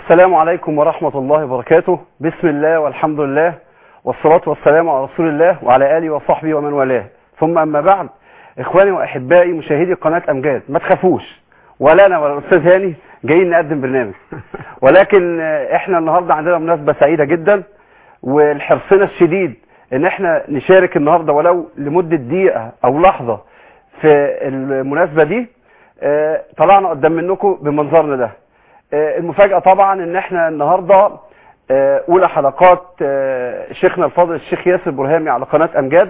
السلام عليكم ورحمة الله وبركاته بسم الله والحمد لله والصلاة والسلام على رسول الله وعلى آله وصحبه ومن والاه ثم أما بعد إخواني وأحبائي مشاهدي قناة أمجاد ما تخافوش ولا أنا ولا الأستاذ هاني جايين نقدم برنامج ولكن آه، إحنا النهاردة عندنا مناسبة سعيدة جدا والحرصنا الشديد إن إحنا نشارك النهاردة ولو لمدة دقيقة أو لحظة في المناسبة دي آه، طلعنا قدام منكم بمنظرنا ده آه، المفاجأة طبعا ان احنا النهاردة آه، اولى حلقات آه، شيخنا الفاضل الشيخ ياسر برهامي على قناة امجاد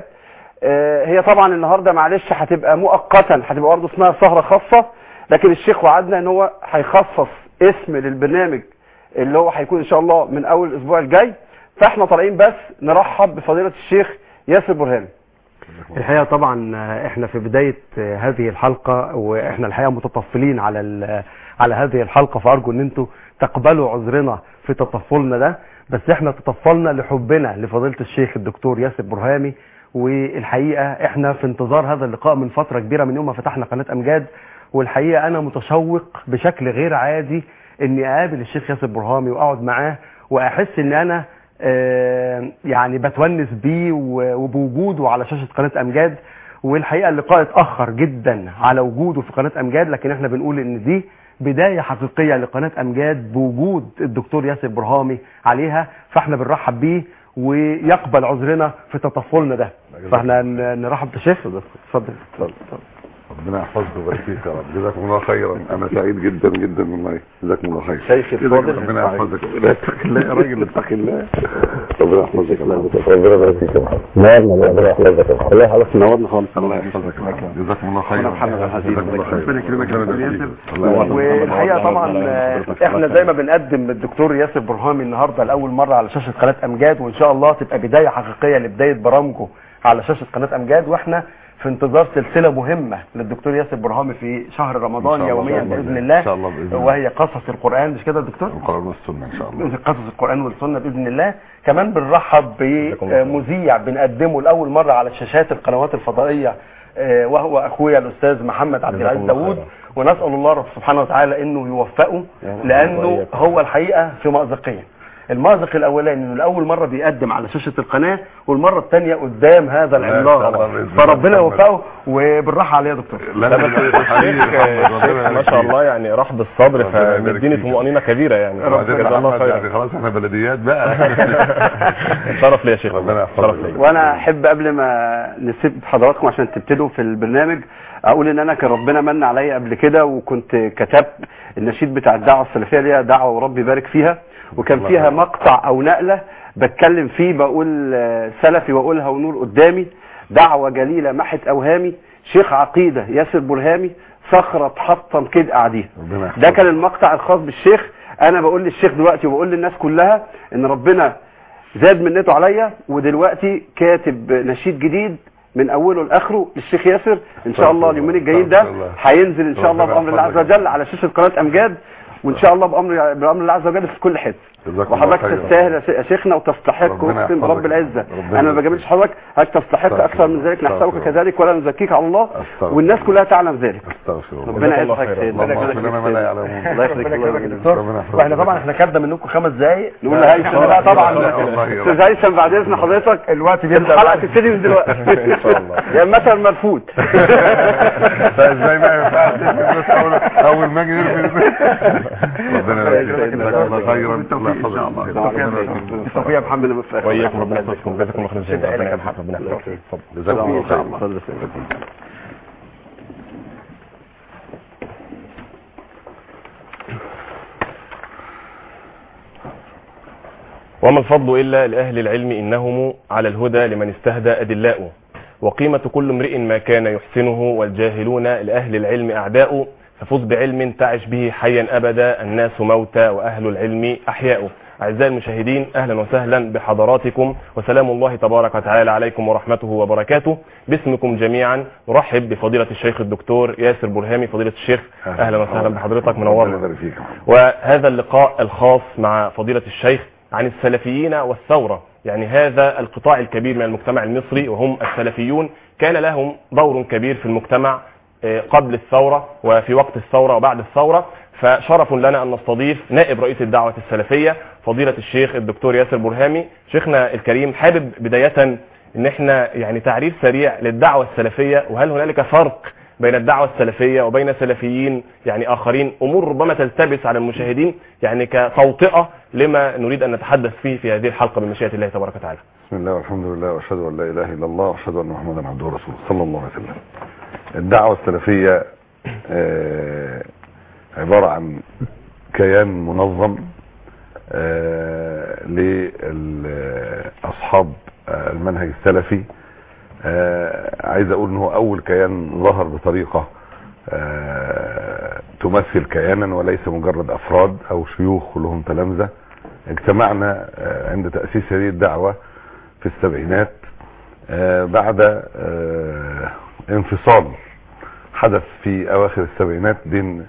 آه، هي طبعا النهاردة معلش هتبقى مؤقتا هتبقى برضه اسمها سهرة خاصة لكن الشيخ وعدنا ان هو هيخصص اسم للبرنامج اللي هو هيكون ان شاء الله من اول الاسبوع الجاي فاحنا طالعين بس نرحب بفضيلة الشيخ ياسر برهامي الحقيقة طبعا احنا في بداية هذه الحلقة واحنا الحقيقة متطفلين على ال- على هذه الحلقة فارجو ان انتوا تقبلوا عذرنا في تطفلنا ده بس احنا تطفلنا لحبنا لفضيلة الشيخ الدكتور ياسر برهامي والحقيقة احنا في انتظار هذا اللقاء من فترة كبيرة من يوم ما فتحنا قناة امجاد والحقيقة انا متشوق بشكل غير عادي اني اقابل الشيخ ياسر برهامي واقعد معاه واحس ان انا آه، يعني بتونس بيه و- وبوجوده على شاشة قناة أمجاد والحقيقة اللقاء اتأخر جدا على وجوده في قناة أمجاد لكن احنا بنقول ان دي بداية حقيقية لقناة أمجاد بوجود الدكتور ياسر برهامي عليها فاحنا بنرحب بيه ويقبل عذرنا في تطفلنا ده فاحنا ن- نرحب بالشيخ اتفضل اتفضل اتفضل ربنا يحفظك ويبارك فيك يا رب جزاكم الله خيرا انا سعيد جدا جدا والله جزاكم الله خير شيخ الفاضل ربنا يحفظك لا اتق الله يا راجل اتق الله ربنا يحفظك ربنا يبارك فيك يا محمد نورنا ربنا يحفظك الله يحفظك نورنا خالص الله يحفظك يا محمد جزاكم الله خيرا محمد العزيز. جزاكم الله خير ربنا يكرمك يا دكتور ياسر الله يحفظك. والحقيقه طبعا آه، احنا زي ما بنقدم الدكتور ياسر برهامي النهارده لاول مره على شاشه قناه امجاد وان شاء الله تبقى بدايه حقيقيه لبدايه برامجه على شاشه قناه امجاد واحنا في انتظار سلسله مهمه للدكتور ياسر برهامي في شهر رمضان إن شاء الله يوميا بإذن باذن الله. إن شاء الله الله بإذن الله. وهي قصص القران مش كده يا دكتور؟ القرآن والسنة ان شاء الله قصص القرآن والسنة بإذن الله كمان بنرحب بمذيع بنقدمه لأول مرة على شاشات القنوات الفضائية آه، وهو أخويا الأستاذ محمد عبد العزيز داوود ونسأل الله رب سبحانه وتعالى إنه يوفقه لأنه هو الحقيقة في مأزقين المأزق الأولاني إنه لأول مرة بيقدم على شاشة القناة والمرة الثانية قدام هذا لا، إن شاء العملاق الله بإذن الله. فربنا يوفقه وبالراحة عليه يا دكتور لا لا لا حبيبي محمد، ربنا الشيخ ما يبارك شاء فيك. الله يعني رحب الصدر ربنا يبارك فمديني فيك. طمأنينة كبيرة يعني وبعدين يا جزاه الله محمد يعني خيرا خلاص احنا بلديات بقى شرف لي يا شيخ ربنا شرف يحفظك لي وانا احب قبل ما نسيب حضراتكم عشان تبتدوا في البرنامج اقول ان انا كان ربنا من عليا قبل كده وكنت كتبت النشيد بتاع الدعوه السلفيه ليها دعوه وربي يبارك فيها وكان الله فيها يبارك. مقطع او نقله بتكلم فيه بقول آه، سلفي واقولها ونور قدامي دعوه جليله محت اوهامي شيخ عقيده ياسر برهامي صخره تحطم كده قاعديها ربنا يحفظك. ده كان المقطع الخاص بالشيخ انا بقول للشيخ دلوقتي وبقول للناس كلها ان ربنا زاد منته عليا ودلوقتي كاتب نشيد جديد من اوله لاخره للشيخ ياسر ان شاء الله اليومين الجايين ده الله. هينزل ان شاء الله ربنا بامر الله عز يحفظك. وجل على شاشه قناه امجاد وان شاء الله بامر بامر الله عز وجل في كل حته جزاكم الله وحضرتك خيرا. تستاهل يا شي- يا شيخنا وتستحق ربنا اقسم يحفظك. برب العزه ربنا انا ما بجاملش حضرتك حضرتك تستحق أستغفر اكثر من ذلك الله. نحسبك أستغفر كذلك ولا نزكيك على الله أستغفر والناس كلها تعلم ذلك استغفر الله ربنا جزاك الله يسعدك خيرا. سيدنا اللهم اغفر لنا ما لا يعلمون الله يخليك ربنا الله يكرمك يا يخليك. دكتور ربنا يحفظك. واحنا طبعا احنا خدنا منكم خمس دقايق نقول لهيثم بقى طبعا الله استاذ هيثم بعد اذن حضرتك الوقت بيبدأ الحلقه بعد- تبتدي من دلوقتي إن شاء الله. يا مثل مرفوض ازاي ما ينفعش بس اول اول ما اجي نرمي ربنا يبارك فيك جزاك الله خيرا الله يحفظك بالتوفيق يا محمد المفتاح وإياكم ربنا يحفظكم جزاكم الله خير جزاء ربنا يرحمك ربنا يحفظك اتفضل. جزاك الله خيرا وما الفضل إلا لأهل العلم إنهم على الهدى لمن استهدى أدلاء وقيمة كل امرئ ما كان يحسنه والجاهلون لأهل العلم أعداء ففز بعلم تعش به حيا أبدا الناس موتى وأهل العلم أحياء أعزائي المشاهدين أهلا وسهلا بحضراتكم وسلام الله تبارك وتعالى عليكم ورحمته وبركاته باسمكم جميعا نرحب بفضيلة الشيخ الدكتور ياسر برهامي فضيلة الشيخ أهلا وسهلا بحضرتك ربنا منورنا يبارك فيك وهذا اللقاء الخاص مع فضيلة الشيخ عن السلفيين والثورة يعني هذا القطاع الكبير من المجتمع المصري وهم السلفيون كان لهم دور كبير في المجتمع آه، قبل الثورة وفي وقت الثورة وبعد الثورة فشرف لنا أن نستضيف نائب رئيس الدعوة السلفية فضيلة الشيخ الدكتور ياسر برهامي شيخنا الكريم حابب بداية ان احنا يعني تعريف سريع للدعوة السلفية وهل هنالك فرق بين الدعوة السلفية وبين سلفيين يعني آخرين أمور ربما تلتبس على المشاهدين يعني كتوطئة لما نريد أن نتحدث فيه في هذه الحلقة بمشيئة الله تبارك وتعالى بسم الله والحمد لله واشهد ان لا اله الا الله واشهد ان محمدا عبده ورسوله صلى الله عليه وسلم الدعوه السلفيه آه، عباره عن كيان منظم آه، لاصحاب المنهج السلفي آه، عايز اقول ان هو اول كيان ظهر بطريقه آه، تمثل كيانا وليس مجرد افراد او شيوخ لهم تلامذه اجتمعنا آه، عند تاسيس هذه الدعوه في السبعينات آه، بعد آه، انفصال حدث في اواخر السبعينات بين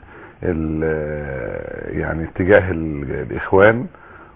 ال- يعني اتجاه ال- الاخوان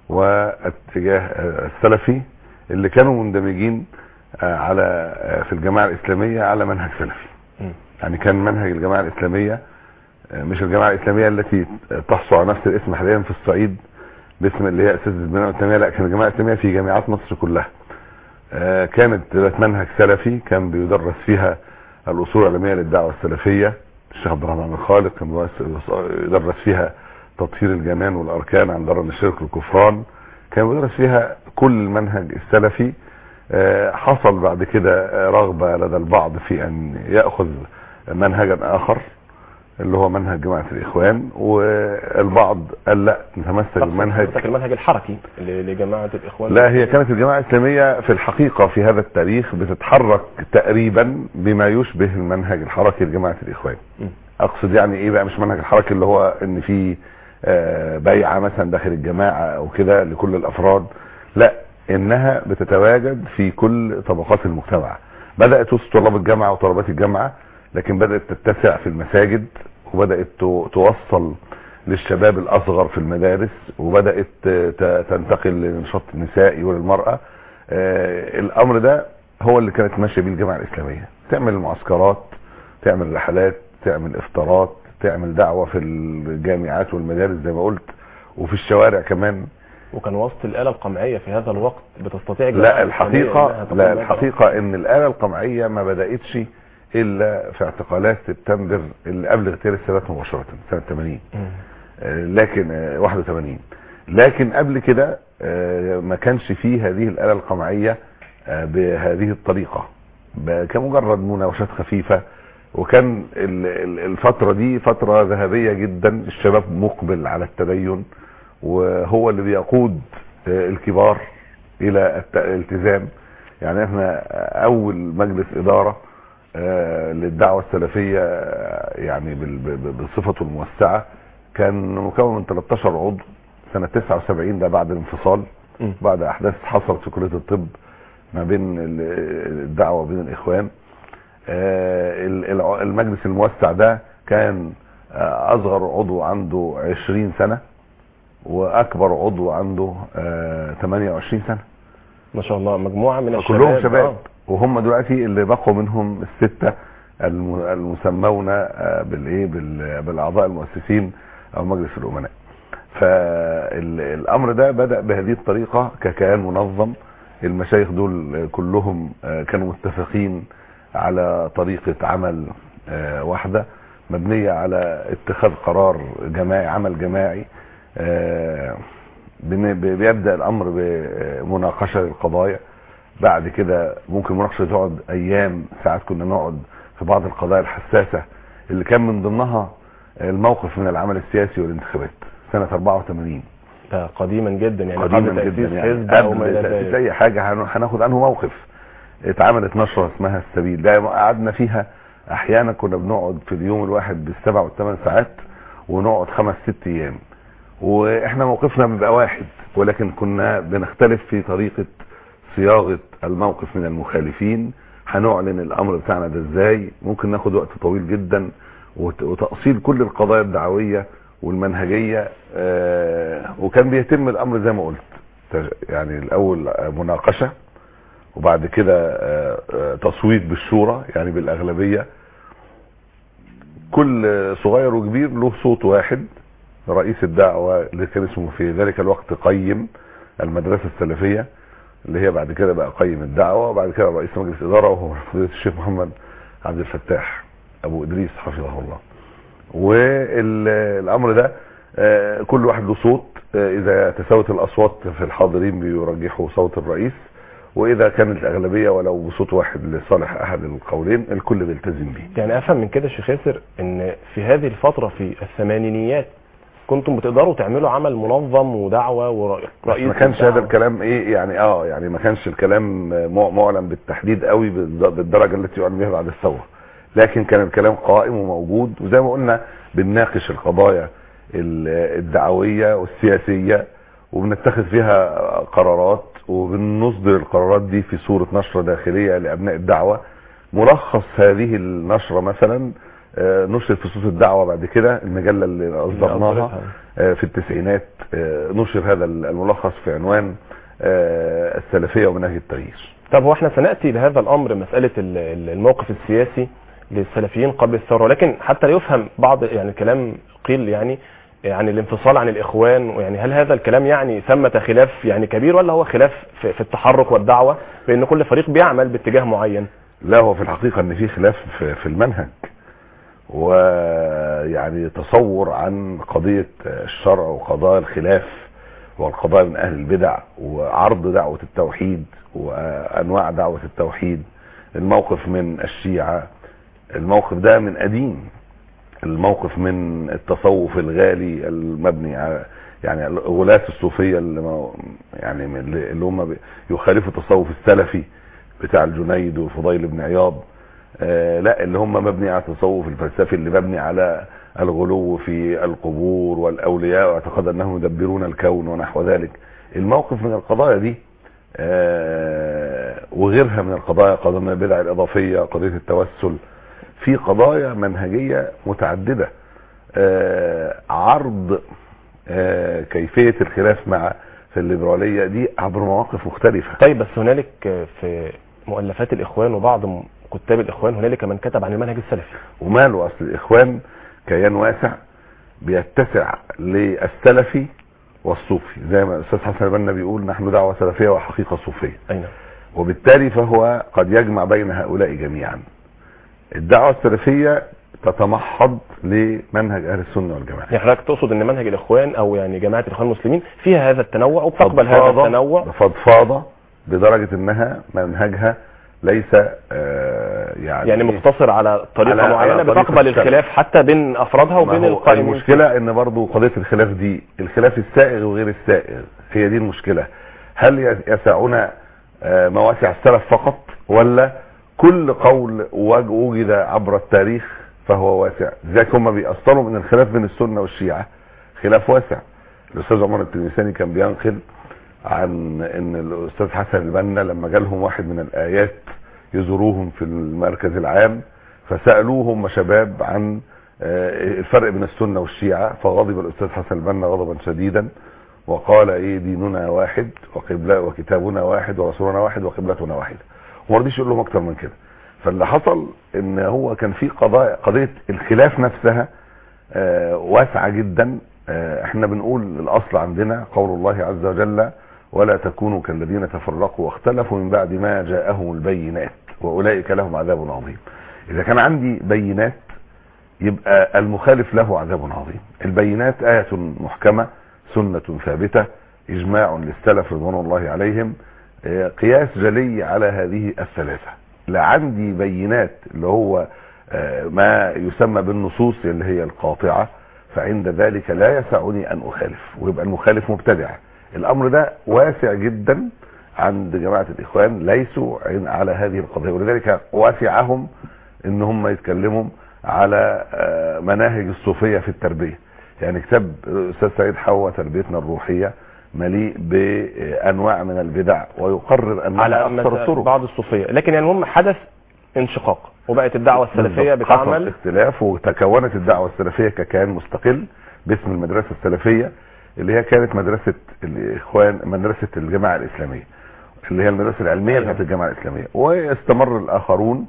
واتجاه آه، السلفي اللي كانوا مندمجين آه، على آه، في الجماعه الاسلاميه على منهج سلفي مم. يعني كان منهج الجماعه الاسلاميه آه، مش الجماعه الاسلاميه التي تحصل على نفس الاسم حاليا في الصعيد باسم اللي هي اساس البناء والتنميه لا كان الجماعه الاسلاميه في جامعات مصر كلها آه، كانت ذات منهج سلفي كان بيدرس فيها الاصول العلميه للدعوه السلفيه الشيخ عبد الرحمن الخالق كان بيدرس- يدرس فيها تطهير الجنان والاركان عن ضرر الشرك والكفران كان بيدرس فيها كل المنهج السلفي آه، حصل بعد كده آه، رغبه لدى البعض في ان ياخذ منهجا اخر اللي هو منهج جماعه الاخوان والبعض قال لا نتمسك بالمنهج قصدك المنهج الحركي اللي لجماعة الإخوان لا هي كانت الجماعة الإسلامية في الحقيقة في هذا التاريخ بتتحرك تقريبا بما يشبه المنهج الحركي لجماعة الإخوان م. أقصد يعني إيه بقى مش منهج الحركي اللي هو إن في آه، بيعة مثلا داخل الجماعة أو كده لكل الأفراد لا إنها بتتواجد في كل طبقات المجتمع بدأت وسط طلاب الجامعة وطلبات الجامعة لكن بدأت تتسع في المساجد وبدأت تو- توصل للشباب الأصغر في المدارس وبدأت ت- تنتقل للنشاط النسائي وللمرأة آه، الأمر ده هو اللي كانت ماشية بيه الجامعة الإسلامية تعمل معسكرات تعمل رحلات تعمل إفطارات تعمل دعوة في الجامعات والمدارس زي ما قلت وفي الشوارع كمان وكان وسط الآلة القمعية في هذا الوقت بتستطيع لا الجماعة الحقيقة الإسلامية إنها تقوم لا بهذا الحقيقة ان الآلة القمعية ما بدأتش الا في اعتقالات سبتمبر اللي قبل اغتيال السادات مباشرة سنة 80 مم. آه، لكن آه، 81 لكن قبل كده آه، ما كانش فيه هذه الآلة القمعية آه، بهذه الطريقة ب- كمجرد مناوشات خفيفة وكان ال- ال- الفترة دي فترة ذهبية جدا الشباب مقبل على التدين وهو اللي بيقود آه، الكبار الى الت- الالتزام يعني احنا اول مجلس ادارة آه، للدعوة السلفية آه، يعني بال- ب- ب- بصفته الموسعة كان مكون من 13 عضو سنة 79 ده بعد الانفصال مم. بعد احداث حصلت في كلية الطب ما بين ال- الدعوة وبين الاخوان آه، ال- الع- المجلس الموسع ده كان آه، اصغر عضو عنده 20 سنة واكبر عضو عنده آه، 28 سنة ما شاء الله مجموعة من الشباب كلهم شباب آه. وهم دلوقتي اللي بقوا منهم الستة الم- المسمون آه، بالايه بال- بالاعضاء المؤسسين او مجلس الامناء فالامر ده بدأ بهذه الطريقة ككيان منظم المشايخ دول كلهم آه، كانوا متفقين على طريقة عمل آه، واحدة مبنية على اتخاذ قرار جماعي عمل جماعي آه، بن- ب- بيبدأ الامر بمناقشة للقضايا بعد كده ممكن مناقشة تقعد ايام ساعات كنا نقعد في بعض القضايا الحساسة اللي كان من ضمنها الموقف من العمل السياسي والانتخابات سنة 84 ده قديما جدا يعني قديما قبل تأسيس جدا يعني حزب أو ما إلى قبل تأسيس ذلك اي حاجة هن- هناخد انه موقف اتعملت نشرة اسمها السبيل ده قعدنا فيها احيانا كنا بنقعد في اليوم الواحد بالسبع والثمان ساعات ونقعد خمس ست ايام واحنا موقفنا بيبقى واحد ولكن كنا بنختلف في طريقة صياغة الموقف من المخالفين هنعلن الامر بتاعنا ده ازاي ممكن ناخد وقت طويل جدا وت- وتأصيل كل القضايا الدعوية والمنهجية آه، وكان بيتم الامر زي ما قلت تج- يعني الاول آه، مناقشة وبعد كده آه، آه، تصويت بالشورى يعني بالاغلبية كل صغير وكبير له صوت واحد رئيس الدعوة اللي كان اسمه في ذلك الوقت قيم المدرسة السلفية اللي هي بعد كده بقى قيم الدعوة وبعد كده رئيس مجلس إدارة وهو فضيلة الشيخ محمد عبد الفتاح أبو إدريس حفظه الله والأمر ده آه، كل واحد له صوت آه، إذا تساوت الأصوات في الحاضرين بيرجحوا صوت الرئيس وإذا كانت الأغلبية ولو بصوت واحد لصالح أحد القولين الكل بيلتزم به يعني افهم من كده يا شيخ ياسر ان في هذه الفتره في الثمانينيات كنتم بتقدروا تعملوا عمل منظم ودعوه ورئيس بس ما كانش هذا الكلام ايه يعني اه يعني ما كانش الكلام مع- معلن بالتحديد قوي بالد- بالدرجه التي يعلن بها بعد الثوره لكن كان الكلام قائم وموجود وزي ما قلنا بنناقش القضايا ال- الدعويه والسياسيه وبنتخذ فيها قرارات وبنصدر القرارات دي في صوره نشره داخليه لابناء الدعوه ملخص هذه النشره مثلا آه، نشر في صوت الدعوه بعد كده المجله اللي اصدرناها آه، في التسعينات آه، نشر هذا الملخص في عنوان آه، السلفية ومنهج التغيير طب هو احنا سناتي لهذا الامر مساله ال- ال- الموقف السياسي للسلفيين قبل الثوره ولكن حتى لا يفهم بعض يعني كلام قيل يعني يعني الانفصال عن الاخوان ويعني هل هذا الكلام يعني ثمة خلاف يعني كبير ولا هو خلاف في, في التحرك والدعوه بان كل فريق بيعمل باتجاه معين لا هو في الحقيقة ان في خلاف في في المنهج ويعني تصور عن قضية الشرع وقضايا الخلاف والقضايا من اهل البدع وعرض دعوة التوحيد وانواع دعوة التوحيد الموقف من الشيعة الموقف ده من قديم الموقف من التصوف الغالي المبني على يعني غلاة الصوفية اللي ما- يعني من اللي اللي هم بي- يخالفوا التصوف السلفي بتاع الجنيد وفضيل بن عياض آه لا اللي هم مبني على التصوف الفلسفي اللي مبني على الغلو في القبور والاولياء واعتقاد انهم يدبرون الكون ونحو ذلك الموقف من القضايا دي آه وغيرها من القضايا قضايا من البدع الاضافيه قضيه التوسل في قضايا منهجيه متعدده آه عرض آه كيفيه الخلاف مع في الليبراليه دي عبر مواقف مختلفه طيب بس هنالك في مؤلفات الاخوان وبعض م- كتاب الاخوان هنالك من كتب عن المنهج السلفي وماله اصل الاخوان كيان واسع بيتسع للسلفي والصوفي زي ما الاستاذ حسن البنا بيقول نحن دعوه سلفيه وحقيقه صوفيه اي نعم وبالتالي فهو قد يجمع بين هؤلاء جميعا الدعوه السلفيه تتمحض لمنهج اهل السنه والجماعه يعني حضرتك تقصد ان منهج الاخوان او يعني جماعه الاخوان المسلمين فيها هذا التنوع وبتقبل هذا فضفاضة- التنوع فضفاضه بدرجه انها منهجها ليس آه يعني يعني مقتصر على طريقه على- معينه على طريقة بتقبل السلف. الخلاف حتى بين افرادها ما وبين هو القائمين المشكلة ان برضو قضية الخلاف دي الخلاف السائغ وغير السائغ هي دي المشكلة هل يسعنا آه، مواسع السلف فقط ولا كل قول وج- وجد عبر التاريخ فهو واسع ذاك هم بيأصلوا من الخلاف بين السنة والشيعة خلاف واسع الاستاذ عمر التلمساني كان بينقل عن ان الاستاذ حسن البنا لما جالهم واحد من الايات يزوروهم في المركز العام فسالوهم شباب عن آه، الفرق بين السنه والشيعه فغضب الاستاذ حسن البنا غضبا شديدا وقال ايه ديننا واحد وقبلة وكتابنا واحد ورسولنا واحد وقبلتنا واحده وما رضيش يقول لهم اكتر من كده فاللي حصل ان هو كان في قضايا قضيه الخلاف نفسها آه، واسعه جدا آه، احنا بنقول الاصل عندنا قول الله عز وجل ولا تكونوا كالذين تفرقوا واختلفوا من بعد ما جاءهم البينات واولئك لهم عذاب عظيم اذا كان عندي بينات يبقى المخالف له عذاب عظيم البينات آية محكمة سنة ثابتة إجماع للسلف رضوان الله عليهم آه، قياس جلي على هذه الثلاثة لا عندي بينات اللي هو آه، ما يسمى بالنصوص اللي هي القاطعة فعند ذلك لا يسعني أن أخالف ويبقى المخالف مبتدع الأمر ده واسع جدا عند جماعة الإخوان ليسوا عن- على هذه القضية ولذلك واسعهم ان هم يتكلموا على آه، مناهج الصوفية في التربية يعني كتاب الاستاذ سعيد حوا تربيتنا الروحية مليء بانواع من البدع ويقرر انها على اكثر مثلا الطرق بعض الصوفيه لكن يعني المهم حدث انشقاق وبقت الدعوه السلفيه بالضبط. حصل بتعمل اختلاف وتكونت الدعوة السلفية ككيان مستقل باسم المدرسة السلفية اللي هي كانت مدرسة الاخوان مدرسة الجماعة الاسلامية اللي هي المدرسة العلمية أيوة. بتاعت الجامعة الاسلامية واستمر الاخرون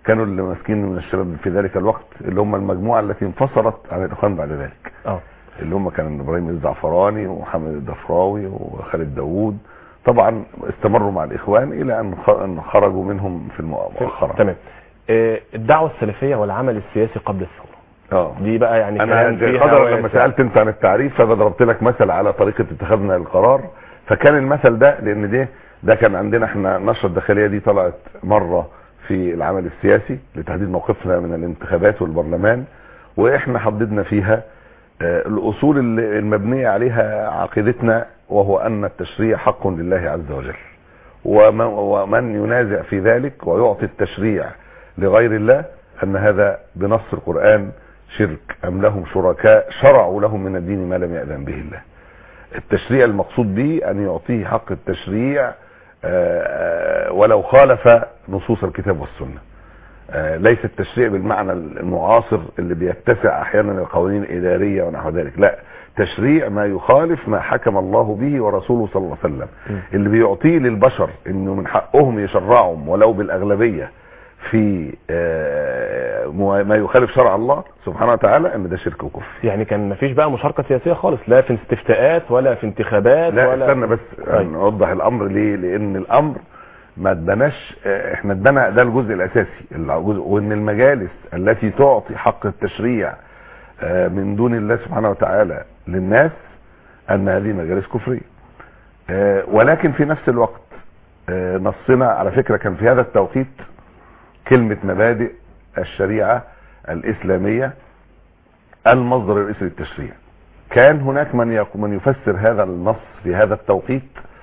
كانوا اللي ماسكين من الشباب في ذلك الوقت اللي هم المجموعه التي انفصلت عن الاخوان بعد ذلك اه اللي هم كان ابراهيم الزعفراني ومحمد الدفراوي وخالد داوود طبعا استمروا مع الاخوان الى ان خ- أن خرجوا منهم في المؤخرة تمام آه، الدعوة السلفية والعمل السياسي قبل الثورة اه دي بقى يعني انا كلام عند فيها قدر واسع. لما سالت انت عن التعريف فانا ضربت لك مثل على طريقه اتخاذنا للقرار فكان المثل ده لان ده ده كان عندنا احنا النشره الداخليه دي طلعت مره في العمل السياسي لتحديد موقفنا من الانتخابات والبرلمان واحنا حددنا فيها آه، الاصول اللي- المبنيه عليها عقيدتنا وهو ان التشريع حق لله عز وجل ومن, ومن ينازع في ذلك ويعطي التشريع لغير الله ان هذا بنص القرآن شرك ام لهم شركاء شرعوا لهم من الدين ما لم يأذن به الله التشريع المقصود به ان يعطيه حق التشريع آه، آه، ولو خالف نصوص الكتاب والسنة آه، ليس التشريع بالمعنى المعاصر اللي بيتسع احيانا القوانين الاداريه ونحو ذلك لا تشريع ما يخالف ما حكم الله به ورسوله صلى الله عليه وسلم اللي بيعطيه للبشر انه من حقهم يشرعهم ولو بالاغلبيه في آه، مو- ما يخالف شرع الله سبحانه وتعالى ان ده شرك وكفر يعني كان مفيش بقى مشاركة سياسية خالص لا في استفتاءات ولا في انتخابات لا ولا استنى بس طيب. نوضح الامر ليه لان الامر ما اتبناش اه، احنا اتبنى ده الجزء الاساسي الجزء وان المجالس التي تعطي حق التشريع اه، من دون الله سبحانه وتعالى للناس ان هذه مجالس كفريه اه، ولكن في نفس الوقت اه، نصنا على فكره كان في هذا التوقيت كلمه مبادئ الشريعه الاسلاميه المصدر الرئيسي للتشريع كان هناك من يق- من يفسر هذا النص في هذا التوقيت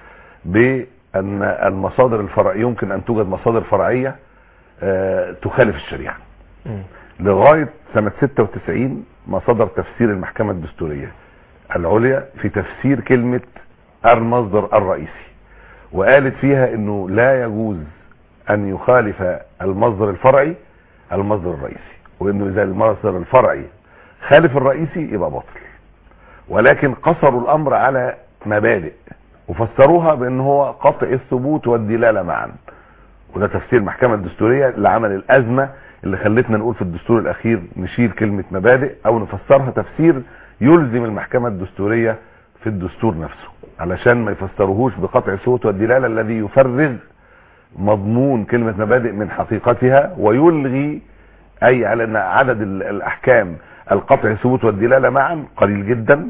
بان المصادر الفرعيه يمكن ان توجد مصادر فرعيه آه، تخالف الشريعه مم. لغايه سنه 96 ما صدر تفسير المحكمه الدستوريه العليا في تفسير كلمه المصدر الرئيسي وقالت فيها انه لا يجوز ان يخالف المصدر الفرعي المصدر الرئيسي وانه اذا المصدر الفرعي خالف الرئيسي يبقى باطل ولكن قصروا الامر على مبادئ وفسروها بان هو قطع الثبوت والدلاله معا وده تفسير المحكمه الدستوريه اللي عمل الازمه اللي خلتنا نقول في الدستور الاخير نشيل كلمه مبادئ او نفسرها تفسير يلزم المحكمه الدستوريه في الدستور نفسه علشان ما يفسروهوش بقطع الثبوت والدلاله الذي يفرغ مضمون كلمه مبادئ من حقيقتها ويلغي اي على ان عدد ال- الاحكام القطع الثبوت والدلاله معا قليل جدا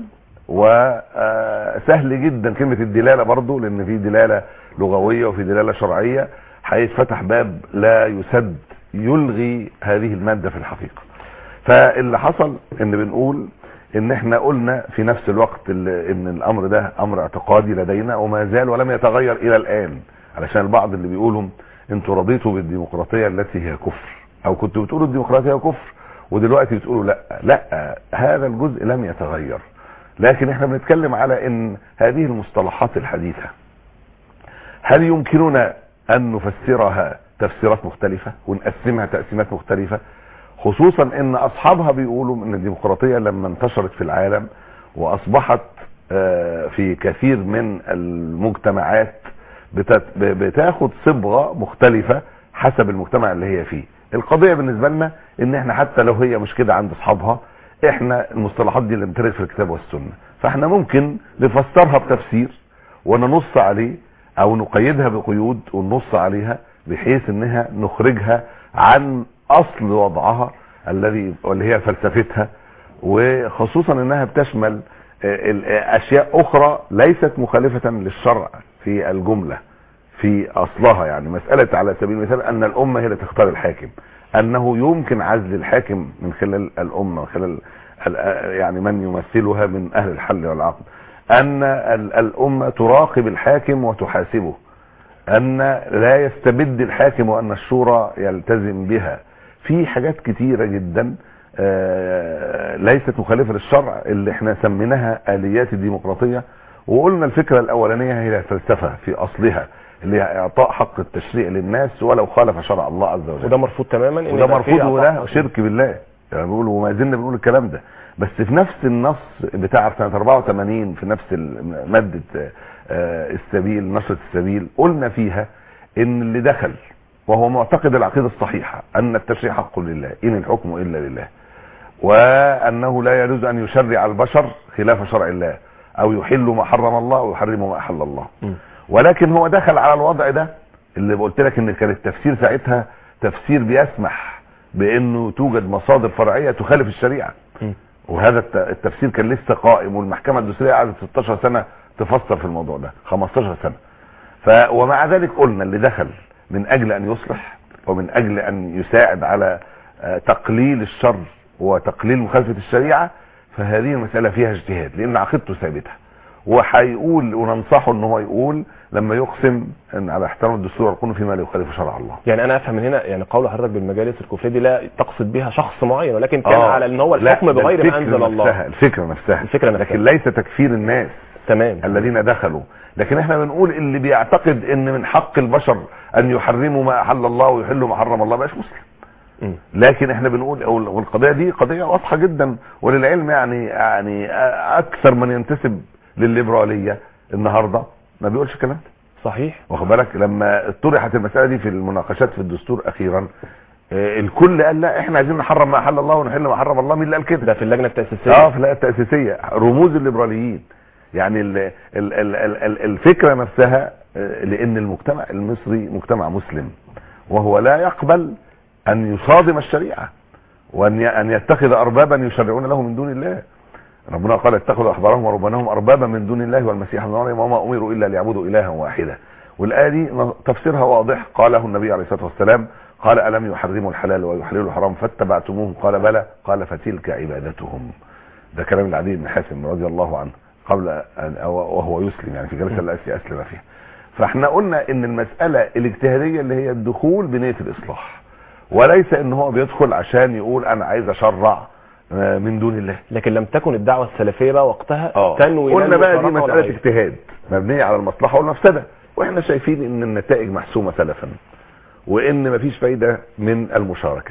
وسهل جدا كلمه الدلاله برضو لان في دلاله لغويه وفي دلاله شرعيه هيتفتح باب لا يسد يلغي هذه الماده في الحقيقه فاللي حصل ان بنقول ان احنا قلنا في نفس الوقت اللي- ان الامر ده امر اعتقادي لدينا وما زال ولم يتغير الى الان علشان البعض اللي بيقولوا انتوا رضيتوا بالديمقراطيه التي هي كفر او كنتوا بتقولوا الديمقراطيه كفر ودلوقتي بتقولوا لا لا هذا الجزء لم يتغير لكن احنا بنتكلم على ان هذه المصطلحات الحديثه هل يمكننا ان نفسرها تفسيرات مختلفه ونقسمها تقسيمات مختلفه خصوصا ان اصحابها بيقولوا ان الديمقراطيه لما انتشرت في العالم واصبحت آه، في كثير من المجتمعات بتت- ب- بتاخد صبغه مختلفه حسب المجتمع اللي هي فيه القضيه بالنسبه لنا ان احنا حتى لو هي مش كده عند اصحابها احنا المصطلحات دي اللي بترد في الكتاب والسنه فاحنا ممكن نفسرها بتفسير وننص عليه او نقيدها بقيود وننص عليها بحيث انها نخرجها عن اصل وضعها الذي واللي هي فلسفتها وخصوصا انها بتشمل آه، ال- آه، اشياء اخرى ليست مخالفة للشرع في الجملة في اصلها يعني مسألة على سبيل المثال ان الامة هي اللي تختار الحاكم انه يمكن عزل الحاكم من خلال الامة من خلال ال- آه، يعني من يمثلها من اهل الحل والعقد ان ال- الامة تراقب الحاكم وتحاسبه ان لا يستبد الحاكم وان الشورى يلتزم بها في حاجات كتيرة جدا آه، ليست مخالفة للشرع اللي احنا سميناها اليات الديمقراطية وقلنا الفكرة الاولانية هي الفلسفة في اصلها اللي هي اعطاء حق التشريع للناس ولو خالف شرع الله عز وجل وده مرفوض تماما ان وده يبقى فيه مرفوض وده أعضاء- شرك بالله يعني بيقول وما زلنا بنقول الكلام ده بس في نفس النص بتاع سنه 84 في نفس ال- ماده آه، السبيل نشره السبيل قلنا فيها ان اللي دخل وهو معتقد العقيدة الصحيحة أن التشريع حق لله إن الحكم إلا لله وأنه لا يجوز أن يشرع البشر خلاف شرع الله أو يحل ما حرم الله ويحرم ما أحل الله م. ولكن هو دخل على الوضع ده اللي قلت لك ان كان التفسير ساعتها تفسير بيسمح بانه توجد مصادر فرعيه تخالف الشريعه م. وهذا الت- التفسير كان لسه قائم والمحكمه الدستوريه قعدت 16 سنه تفسر في الموضوع ده 15 سنه ف ومع ذلك قلنا اللي دخل من اجل ان يصلح ومن اجل ان يساعد على آه، تقليل الشر وتقليل مخالفه الشريعه فهذه المساله فيها اجتهاد لان عقيدته ثابته وهيقول وننصحه ان هو يقول لما يقسم ان على احترام الدستور والقانون فيما لا يخالف شرع الله يعني انا افهم من هنا يعني قول حضرتك بالمجالس الكفريه دي لا تقصد بها شخص معين ولكن كان آه. على ان هو لا، الحكم ده بغير ما الفكرة انزل الله نفسها الفكره نفسها الفكرة نفسها. لكن ليس تكفير الناس تمام الذين دخلوا لكن احنا بنقول اللي بيعتقد ان من حق البشر ان يحرموا ما احل الله ويحلوا ما حرم الله بقاش مسلم م. لكن احنا بنقول أو- والقضيه دي قضيه واضحه جدا وللعلم يعني يعني اكثر من ينتسب للليبراليه النهارده ما بيقولش الكلام ده صحيح واخد بالك لما طرحت المساله دي في المناقشات في الدستور اخيرا آه، الكل قال لا احنا عايزين نحرم ما احل الله ونحل ما حرم الله مين اللي قال كده ده في اللجنه التاسيسيه اه في الهيئه التاسيسيه رموز الليبراليين يعني ال ال ال ال ال الفكره نفسها آه، لان المجتمع المصري مجتمع مسلم وهو لا يقبل ان يصادم الشريعه وان ي- ان يتخذ اربابا يشرعون له من دون الله ربنا قال اتخذوا احبارهم ورهبانهم اربابا من دون الله والمسيح ابن مريم وما امروا الا ليعبدوا الها واحدا والايه دي ن- تفسيرها واضح قاله النبي عليه الصلاه والسلام قال الم يحرموا الحلال ويحللوا الحرام فاتبعتموهم قال بلى قال فتلك عبادتهم ده كلام العدي بن حاتم رضي الله عنه قبل أن أو- وهو يسلم يعني في جلسه التي اسلم فيها فاحنا قلنا ان المساله الاجتهاديه اللي هي الدخول بنيه الاصلاح وليس ان هو بيدخل عشان يقول انا عايز اشرع آه، من دون الله لكن لم تكن الدعوه السلفيه بقى وقتها اه تنوي لا قلنا بقى دي المشاركة ولا مساله غيره. اجتهاد مبنيه على المصلحه والمفسده واحنا شايفين ان النتائج محسومه سلفا وان مفيش فايده من المشاركه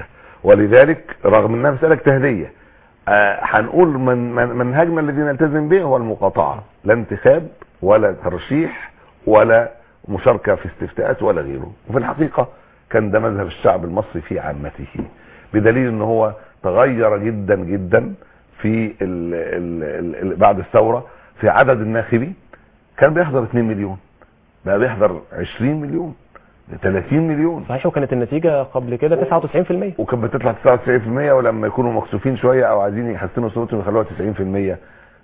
ولذلك رغم انها مساله اجتهاديه آه، هنقول من من منهجنا الذي نلتزم به هو المقاطعه لا انتخاب ولا ترشيح ولا مشاركه في استفتاءات ولا غيره وفي الحقيقه كان ده مذهب الشعب المصري في عامته بدليل ان هو تغير جدا جدا في ال ال ال ال بعد الثوره في عدد الناخبين كان بيحضر 2 مليون بقى بيحضر 20 مليون 30 مليون صحيح وكانت النتيجه قبل كده 99% وكانت بتطلع 99% ولما يكونوا مكسوفين شويه او عايزين يحسنوا صوتهم يخلوها 90%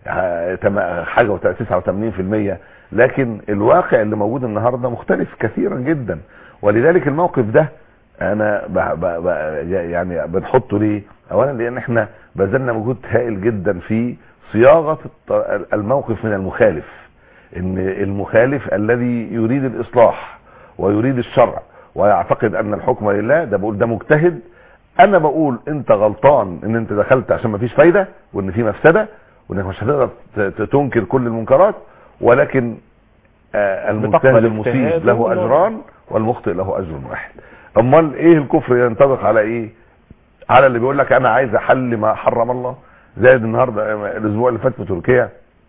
ه- تم- حاجه وت- 89% لكن الواقع اللي موجود النهارده مختلف كثيرا جدا ولذلك الموقف ده انا ب ب ب يعني بنحطه ليه؟ اولا لان احنا بذلنا مجهود هائل جدا في صياغه الط- الموقف من المخالف ان المخالف الذي يريد الاصلاح ويريد الشرع ويعتقد ان الحكم لله ده بقول ده مجتهد انا بقول انت غلطان ان انت دخلت عشان مفيش فايده وان في مفسده وانك مش هتقدر ت- ت- تنكر كل المنكرات ولكن آه المجتهد بتقبل المصيب اجتهاده له ولا- اجران والمخطئ له اجر واحد امال ايه الكفر ينطبق على ايه على اللي بيقول لك انا عايز احل ما حرم الله زائد النهارده آه، الاسبوع اللي فات في تركيا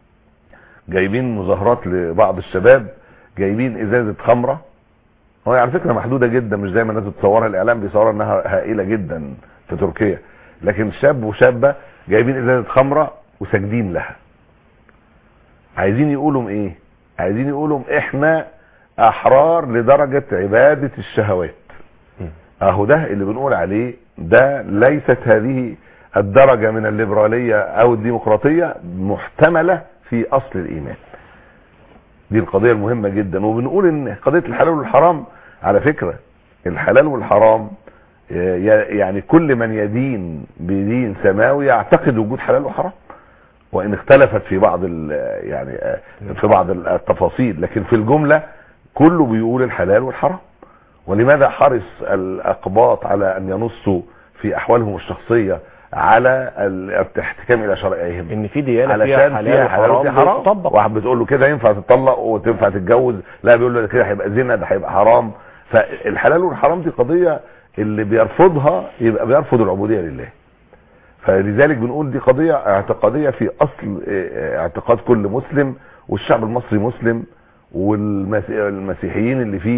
جايبين مظاهرات لبعض الشباب جايبين ازازه خمره هو على فكره محدوده جدا مش زي ما الناس بتصورها الاعلام بيصورها انها هائله جدا في تركيا لكن شاب وشابه جايبين ازازه خمره وساجدين لها عايزين يقولوا ايه عايزين يقولوا احنا احرار لدرجه عباده الشهوات اهو ده اللي بنقول عليه ده ليست هذه الدرجه من الليبراليه او الديمقراطيه محتمله في اصل الايمان دي القضيه المهمه جدا وبنقول ان قضيه الحلال والحرام على فكره الحلال والحرام آه، يعني كل من يدين بدين سماوي يعتقد وجود حلال وحرام وان اختلفت في بعض ال- يعني آه، في بعض التفاصيل لكن في الجمله كله بيقول الحلال والحرام ولماذا حرص الاقباط على ان ينصوا في احوالهم الشخصيه على الاحتكام الى شرائعهم ان في ديانه فيها علشان حلال فيها حلال وفيها وحرام حرام تطبق واحد بتقول له كده ينفع تطلق وتنفع تتجوز لا بيقول له ده كده هيبقى زنا ده هيبقى حرام فالحلال والحرام دي قضيه اللي بيرفضها يبقى بيرفض العبوديه لله فلذلك بنقول دي قضيه اعتقاديه في اصل اه، اعتقاد كل مسلم والشعب المصري مسلم والمسيحيين اللي فيه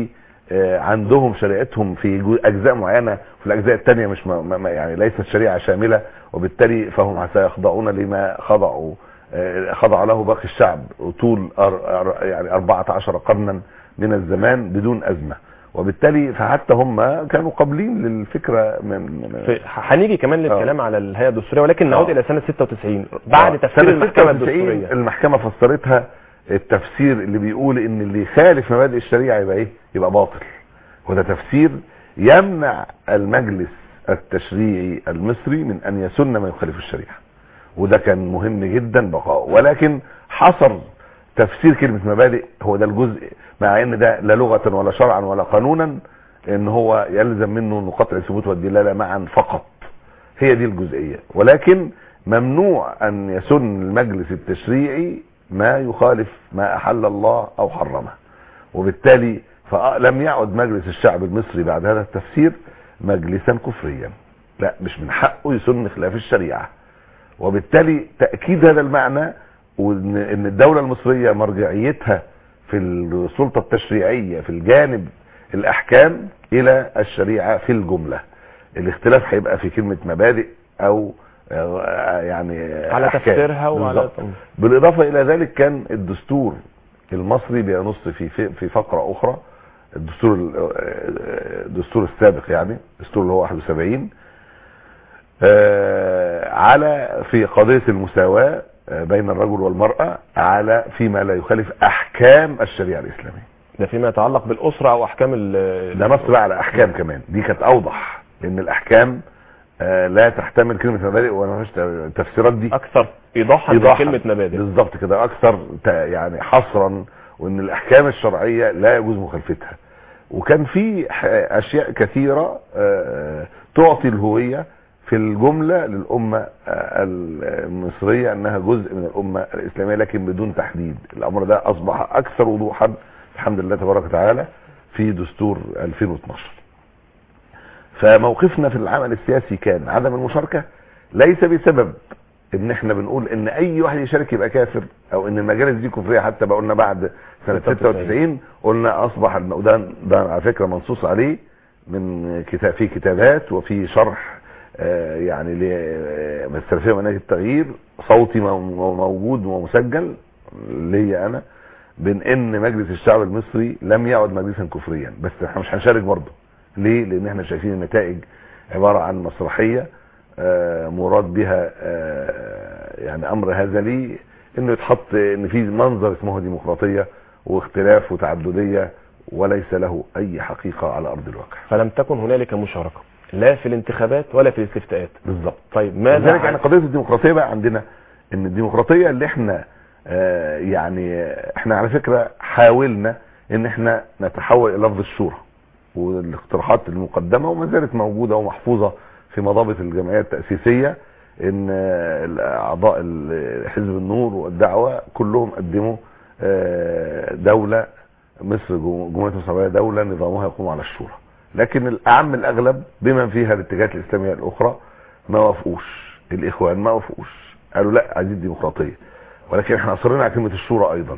آه، عندهم شريعتهم في جو- اجزاء معينه وفي الاجزاء الثانيه مش ما ما- يعني ليست شريعه شامله وبالتالي فهم سيخضعون لما خضعوا آه، خضع له باقي الشعب طول أر- أر- يعني 14 قرنا من الزمان بدون ازمه وبالتالي فحتى هم كانوا قابلين للفكره من من- في- هنيجي كمان للكلام على الهيئه الدستوريه ولكن نعود آه. الى سنه 96 بعد آه، تفسير سنة المحكمه 96 الدستوريه المحكمة فسرتها التفسير اللي بيقول ان اللي يخالف مبادئ الشريعة يبقى ايه يبقى باطل وده تفسير يمنع المجلس التشريعي المصري من ان يسن ما يخالف الشريعة وده كان مهم جدا بقاء ولكن حصر تفسير كلمة مبادئ هو ده الجزء مع ان ده لا لغة ولا شرعا ولا قانونا ان هو يلزم منه انه قطع الثبوت والدلالة معا فقط هي دي الجزئية ولكن ممنوع ان يسن المجلس التشريعي ما يخالف ما احل الله او حرمه وبالتالي فلم يعد مجلس الشعب المصري بعد هذا التفسير مجلسا كفريا لا مش من حقه يسن خلاف الشريعة وبالتالي تأكيد هذا المعنى وان إن الدولة المصرية مرجعيتها في السلطة التشريعية في الجانب الاحكام الى الشريعة في الجملة الاختلاف هيبقى في كلمة مبادئ او آه، يعني على أحكام. تفسيرها وعلى بالظبط. بالاضافة الى ذلك كان الدستور المصري بينص في في في فقرة اخرى الدستور ال- الدستور السابق يعني الدستور اللي هو 71 آه، على في قضية المساواة آه، بين الرجل والمرأة على فيما لا يخالف احكام الشريعة الاسلامية ده فيما يتعلق بالاسره او احكام ال ده نص بقى على احكام كمان دي كانت اوضح لان الاحكام آه، لا تحتمل كلمة مبادئ ولا مفيش تفسيرات دي اكثر ايضاحا من إيضاحاً. كلمه مبادئ بالظبط كده اكثر ت- يعني حصرا وان الاحكام الشرعيه لا يجوز مخالفتها وكان في ح- اشياء كثيره آه، تعطي الهويه في الجمله للامه آه، المصريه انها جزء من الامه الاسلاميه لكن بدون تحديد الامر ده اصبح اكثر وضوحا الحمد لله تبارك وتعالى في دستور 2012 فموقفنا في العمل السياسي كان عدم المشاركه ليس بسبب ان احنا بنقول ان اي واحد يشارك يبقى كافر او ان المجالس دي كفريه حتى بقى قلنا بعد سنه 96 قلنا اصبح الم- وده ده على فكره منصوص عليه من كتاب في كتابات وفي شرح آه، يعني للسلفيه ومناهج التغيير صوتي مو- مو- موجود ومسجل ليا انا بين ان مجلس الشعب المصري لم يعد مجلسا كفريا بس احنا مش هنشارك برضه ليه لان احنا شايفين النتائج عباره عن مسرحيه آه، مراد بها آه، يعني امر هزلي انه يتحط ان في منظر اسمه ديمقراطيه واختلاف وتعدديه وليس له اي حقيقه على ارض الواقع فلم تكن هنالك مشاركه لا في الانتخابات ولا في الاستفتاءات بالظبط طيب ماذا لذلك عن- يعني قضيه الديمقراطيه بقى عندنا ان الديمقراطيه اللي احنا آه، يعني احنا على فكره حاولنا ان احنا نتحول الى لفظ الشورى والاقتراحات المقدمه وما زالت موجوده ومحفوظه في مضابط الجمعيه التاسيسيه ان آه، اعضاء ال- حزب النور والدعوه كلهم قدموا آه، دوله مصر جم- جمهوريه مصر العربيه دوله نظامها يقوم على الشورى لكن الاعم الاغلب بما فيها الاتجاهات الاسلاميه الاخرى ما وافقوش الاخوان ما وافقوش قالوا لا عايزين ديمقراطيه ولكن احنا اصرنا على كلمه الشورى ايضا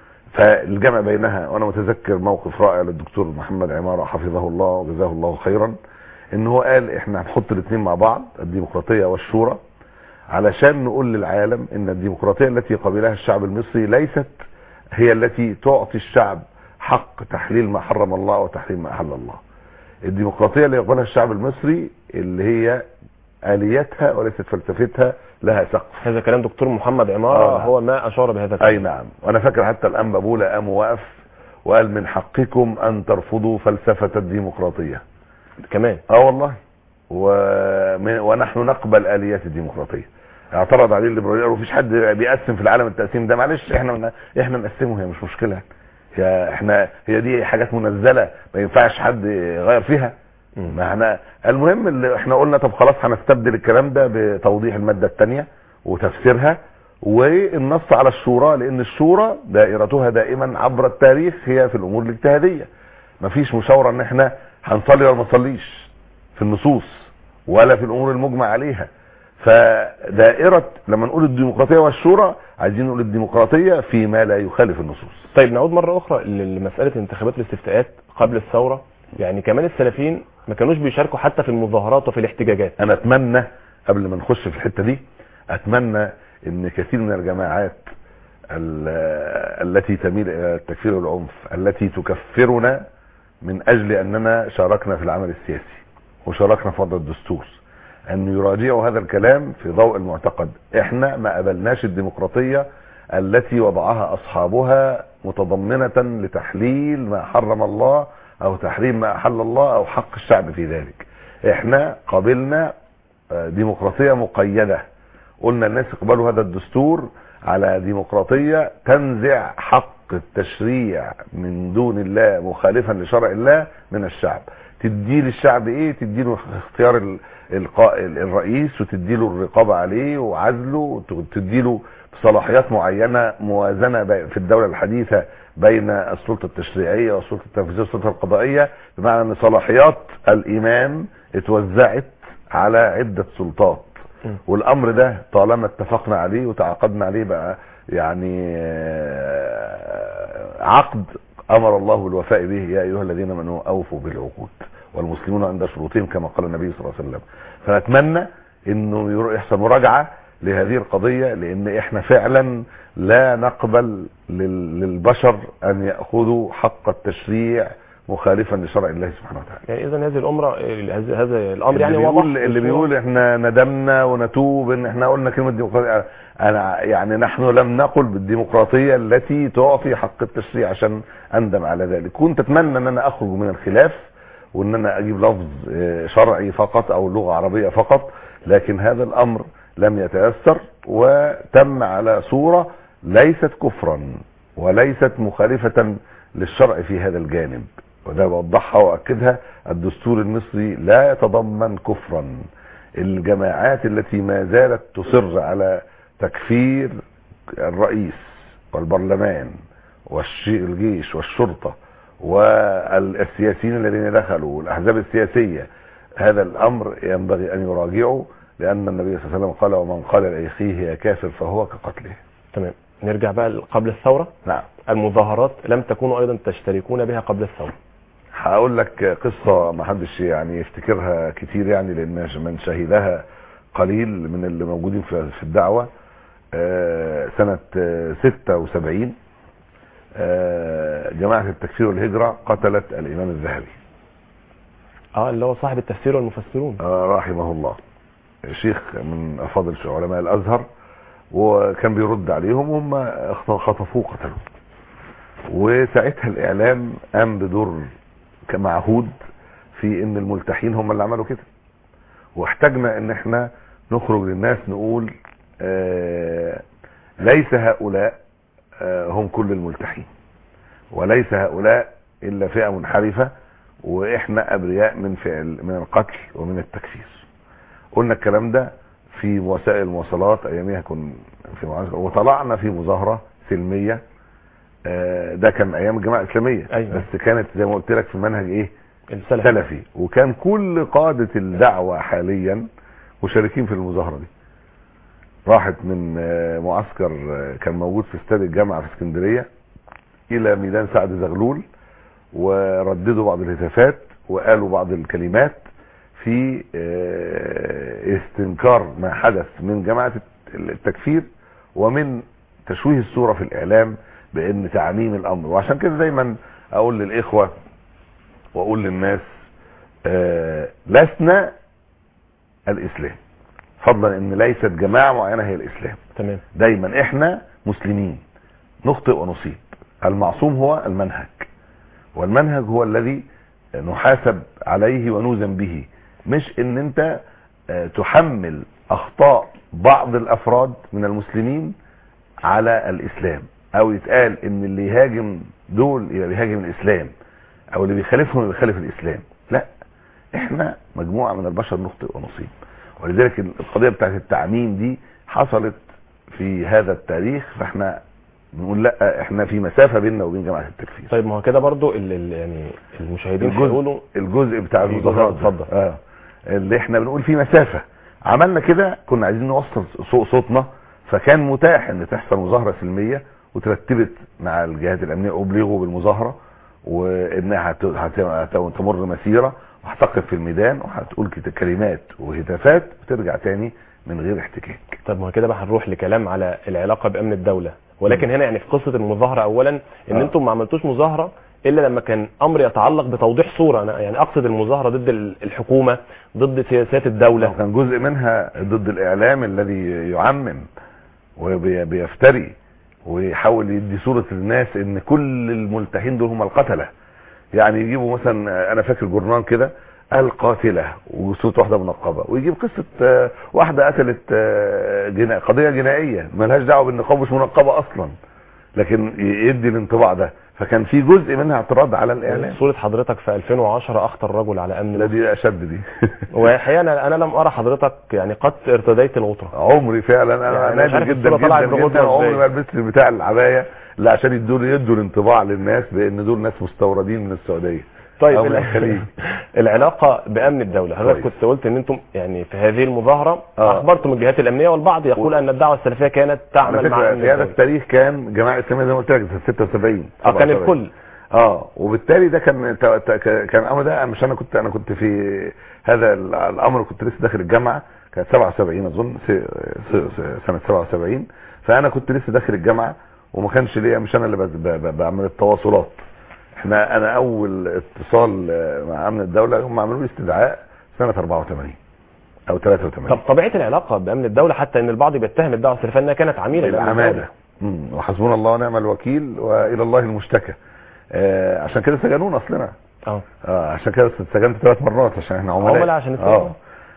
فالجمع بينها وانا متذكر موقف رائع للدكتور محمد عماره حفظه الله وجزاه الله خيرا ان هو قال احنا هنحط الاثنين مع بعض الديمقراطيه والشورى علشان نقول للعالم ان الديمقراطيه التي قبلها الشعب المصري ليست هي التي تعطي الشعب حق تحليل ما حرم الله وتحريم ما احل الله الديمقراطيه اللي يقبلها الشعب المصري اللي هي اليتها وليست فلسفتها لها سقف هذا كلام دكتور محمد عماره آه. هو ما اشار بهذا اي الكلام نعم وانا فاكر حتى الانبا بولا قام وقف وقال من حقكم ان ترفضوا فلسفه الديمقراطيه كمان اه والله ومن ونحن نقبل اليات الديمقراطيه اعترض عليه الليبراليين قالوا مفيش حد بيقسم في العالم التقسيم ده معلش احنا من احنا نقسمه هي مش مشكله يا احنا هي دي حاجات منزله ما ينفعش حد يغير فيها مم. ما احنا المهم اللي احنا قلنا طب خلاص هنستبدل الكلام ده بتوضيح الماده الثانيه وتفسيرها والنص على الشورى لان الشورى دائرتها دائما عبر التاريخ هي في الامور الاجتهاديه مفيش مشاوره ان احنا هنصلي ولا ما نصليش في النصوص ولا في الامور المجمع عليها فدائره لما نقول الديمقراطيه والشورى عايزين نقول الديمقراطيه فيما لا يخالف النصوص طيب نعود مرة أخرى ل- لمسألة انتخابات الاستفتاءات قبل الثوره يعني كمان السلفيين ما كانوش بيشاركوا حتى في المظاهرات وفي الاحتجاجات انا اتمنى قبل ما نخش في الحته دي اتمنى ان كثير من الجماعات ال- التي تميل الى التكفير والعنف التي تكفرنا من اجل اننا شاركنا في العمل السياسي وشاركنا في وضع الدستور ان يراجعوا هذا الكلام في ضوء المعتقد احنا ما قبلناش الديمقراطيه التي وضعها اصحابها متضمنه لتحليل ما حرم الله او تحريم ما احل الله او حق الشعب في ذلك احنا قبلنا آه، ديمقراطيه مقيده قلنا الناس يقبلوا هذا الدستور على ديمقراطيه تنزع حق التشريع من دون الله مخالفا لشرع الله من الشعب تدي للشعب ايه تدي له اختيار ال- القا- الرئيس وتدي له الرقابه عليه وعزله وتدي له صلاحيات معينه موازنه بي- في الدوله الحديثه بين السلطه التشريعيه والسلطه التنفيذيه والسلطه القضائيه بمعنى ان صلاحيات الامام اتوزعت على عده سلطات م. والامر ده طالما اتفقنا عليه وتعاقدنا عليه بقى يعني آه، عقد امر الله بالوفاء به يا ايها الذين امنوا اوفوا بالعقود والمسلمون عند شروطهم كما قال النبي صلى الله عليه وسلم فنتمنى انه يرو- يحصل مراجعه لهذه القضيه لان احنا فعلا لا نقبل لل- للبشر ان ياخذوا حق التشريع مخالفا لشرع الله سبحانه وتعالى يعني اذا هذه الامر هذا هذا الامر يعني اللي واضح بيقول اللي بيقول احنا ندمنا ونتوب ان احنا قلنا كلمه ديمقراطيه انا يعني نحن لم نقل بالديمقراطيه التي تعطي حق التشريع عشان اندم على ذلك كنت اتمنى ان انا اخرج من الخلاف وان انا اجيب لفظ اه، شرعي فقط او لغه عربيه فقط لكن هذا الامر لم يتيسر وتم على صوره ليست كفرا وليست مخالفه للشرع في هذا الجانب وده بوضحها واكدها الدستور المصري لا يتضمن كفرا الجماعات التي ما زالت تصر على تكفير الرئيس والبرلمان والجيش والشرطة والسياسيين الذين دخلوا والاحزاب السياسية هذا الامر ينبغي ان يراجعوا لان النبي صلى الله عليه وسلم قال ومن قال لاخيه يا كافر فهو كقتله تمام نرجع بقى قبل الثوره نعم المظاهرات لم تكونوا ايضا تشتركون بها قبل الثوره هقول لك قصة ما حدش يعني يفتكرها كتير يعني لان من شهدها قليل من اللي موجودين في في الدعوة آه، سنة آه، 76 آه، جماعة التكفير والهجرة قتلت الامام الذهبي اه اللي هو صاحب التفسير والمفسرون آه، رحمه الله شيخ من افاضل علماء الازهر وكان بيرد عليهم وهم خطفوه قتلوه وساعتها الاعلام قام بدور كمعهود في ان الملتحين هم اللي عملوا كده واحتاجنا ان احنا نخرج للناس نقول آه ليس هؤلاء آه هم كل الملتحين وليس هؤلاء الا فئه منحرفه واحنا ابرياء من فعل من القتل ومن التكفير قلنا الكلام ده في وسائل المواصلات اياميها كن في معسكر وطلعنا في مظاهره سلميه آه، ده كان ايام الجماعه الاسلاميه أيوة. بس كانت زي ما قلت لك في منهج ايه السلف سلفي وكان كل قاده الدعوه حاليا مشاركين في المظاهره دي راحت من آه، معسكر آه، كان موجود في استاد الجامعه في اسكندريه الى ميدان سعد زغلول ورددوا بعض الهتافات وقالوا بعض الكلمات في آه، استنكار ما حدث من جماعه التكفير ومن تشويه الصوره في الاعلام بان تعميم الامر وعشان كده دايما اقول للاخوه واقول للناس آه، لسنا الاسلام فضلا ان ليست جماعه معينه هي الاسلام تمام دايما احنا مسلمين نخطئ ونصيب المعصوم هو المنهج والمنهج هو الذي نحاسب عليه ونوزن به مش ان انت آه، تحمل اخطاء بعض الافراد من المسلمين على الاسلام او يتقال ان اللي يهاجم دول يبقى بيهاجم الاسلام او اللي بيخالفهم يبقى بيخالف الاسلام لا احنا مجموعه من البشر نخطئ ونصيب ولذلك القضيه بتاعت التعميم دي حصلت في هذا التاريخ فاحنا بنقول لا احنا في مسافه بيننا وبين جماعه التكفير طيب ما هو كده برضو ال ال يعني المشاهدين الجزء هيقولوا الجزء بتاع في المظاهرات جزء، اتفضل. اه اللي احنا بنقول فيه مسافه عملنا كده كنا عايزين نوصل صو- صوتنا فكان متاح ان تحصل مظاهره سلميه وترتبت مع الجهات الامنيه ابلغوا بالمظاهره وانها هت- هت- هت- تمر مسيره وهتقف في الميدان وهتقول كت- كلمات وهتافات وترجع تاني من غير احتكاك طب ما كده بقى هنروح لكلام على العلاقه بامن الدوله ولكن هنا يعني في قصه المظاهره اولا ان آه. انتم ما عملتوش مظاهره الا لما كان امر يتعلق بتوضيح صوره انا يعني اقصد المظاهره ضد ال- الحكومه ضد سياسات الدوله وكان جزء منها ضد الاعلام الذي يعمم وبيفتري ويحاول يدي صورة للناس ان كل الملتحين دول هم القتلة يعني يجيبوا مثلا انا فاكر جورنال كده القاتلة وصوت واحدة منقبة ويجيب قصة آه، واحدة قتلت آه، جنا... قضية جنائية ملهاش دعوة بالنقاب مش منقبة اصلا لكن يدي الانطباع ده فكان في جزء منها اعتراض على الاعلام صوره حضرتك في 2010 اخطر رجل على امن مصر الذي اشد دي والحقيقه انا انا لم ارى حضرتك يعني قد ارتديت الغطره عمري فعلا انا يعني يعني مش عارف نادر جدا الصورة طلعت جدا بغضة جدا عمري إزاي. ما لبست بتاع العبايه لا عشان يدوا يدوا الانطباع للناس بان دول ناس مستوردين من السعوديه طيب أو من ال- الخليج. العلاقه بامن الدوله حضرتك كويس. كنت قلت ان انتم يعني في هذه المظاهره آه. اخبرتم الجهات الامنيه والبعض يقول ان الدعوه السلفيه كانت على تعمل مع فكره امن في هذا الدوله التاريخ كان جماعه اسلاميه زي ما قلت لك سنه 76 اه كان 77. الكل اه وبالتالي ده كان ت- ت- كان الامر ده مش انا كنت انا كنت في هذا ال- الامر كنت لسه داخل الجامعه كانت 77 اظن س- س- س- سنه 77 فانا كنت لسه داخل الجامعه وما كانش ليا مش انا اللي بز- ب- ب- بعمل التواصلات احنا انا اول اتصال آه، مع امن الدوله هم عملوا لي استدعاء سنه 84 او 83 طب طبيعه العلاقه بامن الدوله حتى ان البعض بيتهم الدعوه السلفيه انها كانت عميله لأمن العماله الدولة. مم. وحسبنا الله ونعم الوكيل والى الله المشتكى آه عشان كده سجنونا اصلنا اه اه عشان كده اتسجنت ثلاث مرات عشان احنا عملاء عملاء عشان السجن. اه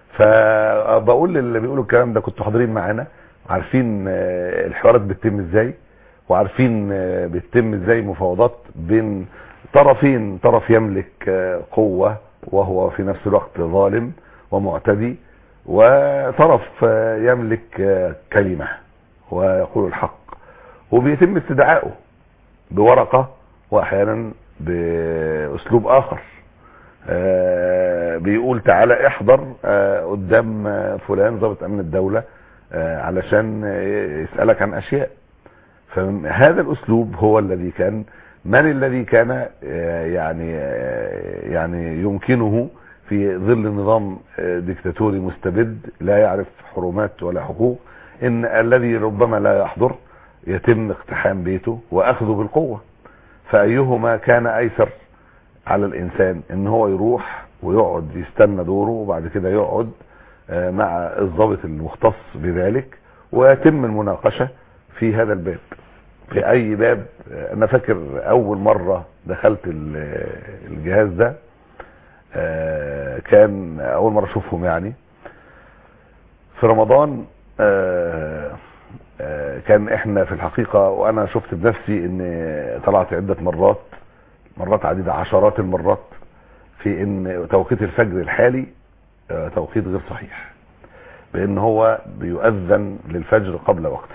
فبقول للي بيقولوا الكلام ده كنتوا حاضرين معانا عارفين آه، الحوارات بتتم ازاي وعارفين آه، بتتم ازاي مفاوضات بين طرفين طرف يملك آه، قوة وهو في نفس الوقت ظالم ومعتدي وطرف آه، يملك آه، كلمة ويقول الحق وبيتم استدعائه بورقة واحيانا باسلوب اخر آه، بيقول تعالى احضر آه، قدام آه، فلان ضابط امن الدولة آه، علشان آه، يسألك عن اشياء فهذا الاسلوب هو الذي كان من الذي كان آه، يعني آه، يعني يمكنه في ظل نظام آه، ديكتاتوري مستبد لا يعرف حرمات ولا حقوق ان الذي ربما لا يحضر يتم اقتحام بيته واخذه بالقوة فايهما كان ايسر على الانسان ان هو يروح ويقعد يستنى دوره وبعد كده يقعد آه، مع الضابط المختص بذلك ويتم المناقشة في هذا الباب في اي باب آه، انا فاكر اول مرة دخلت ال- الجهاز ده آه، كان اول مرة اشوفهم يعني في رمضان آه، آه، كان احنا في الحقيقة وانا شفت بنفسي ان طلعت عدة مرات مرات عديدة عشرات المرات في ان توقيت الفجر الحالي آه، توقيت غير صحيح بان هو بيؤذن للفجر قبل وقته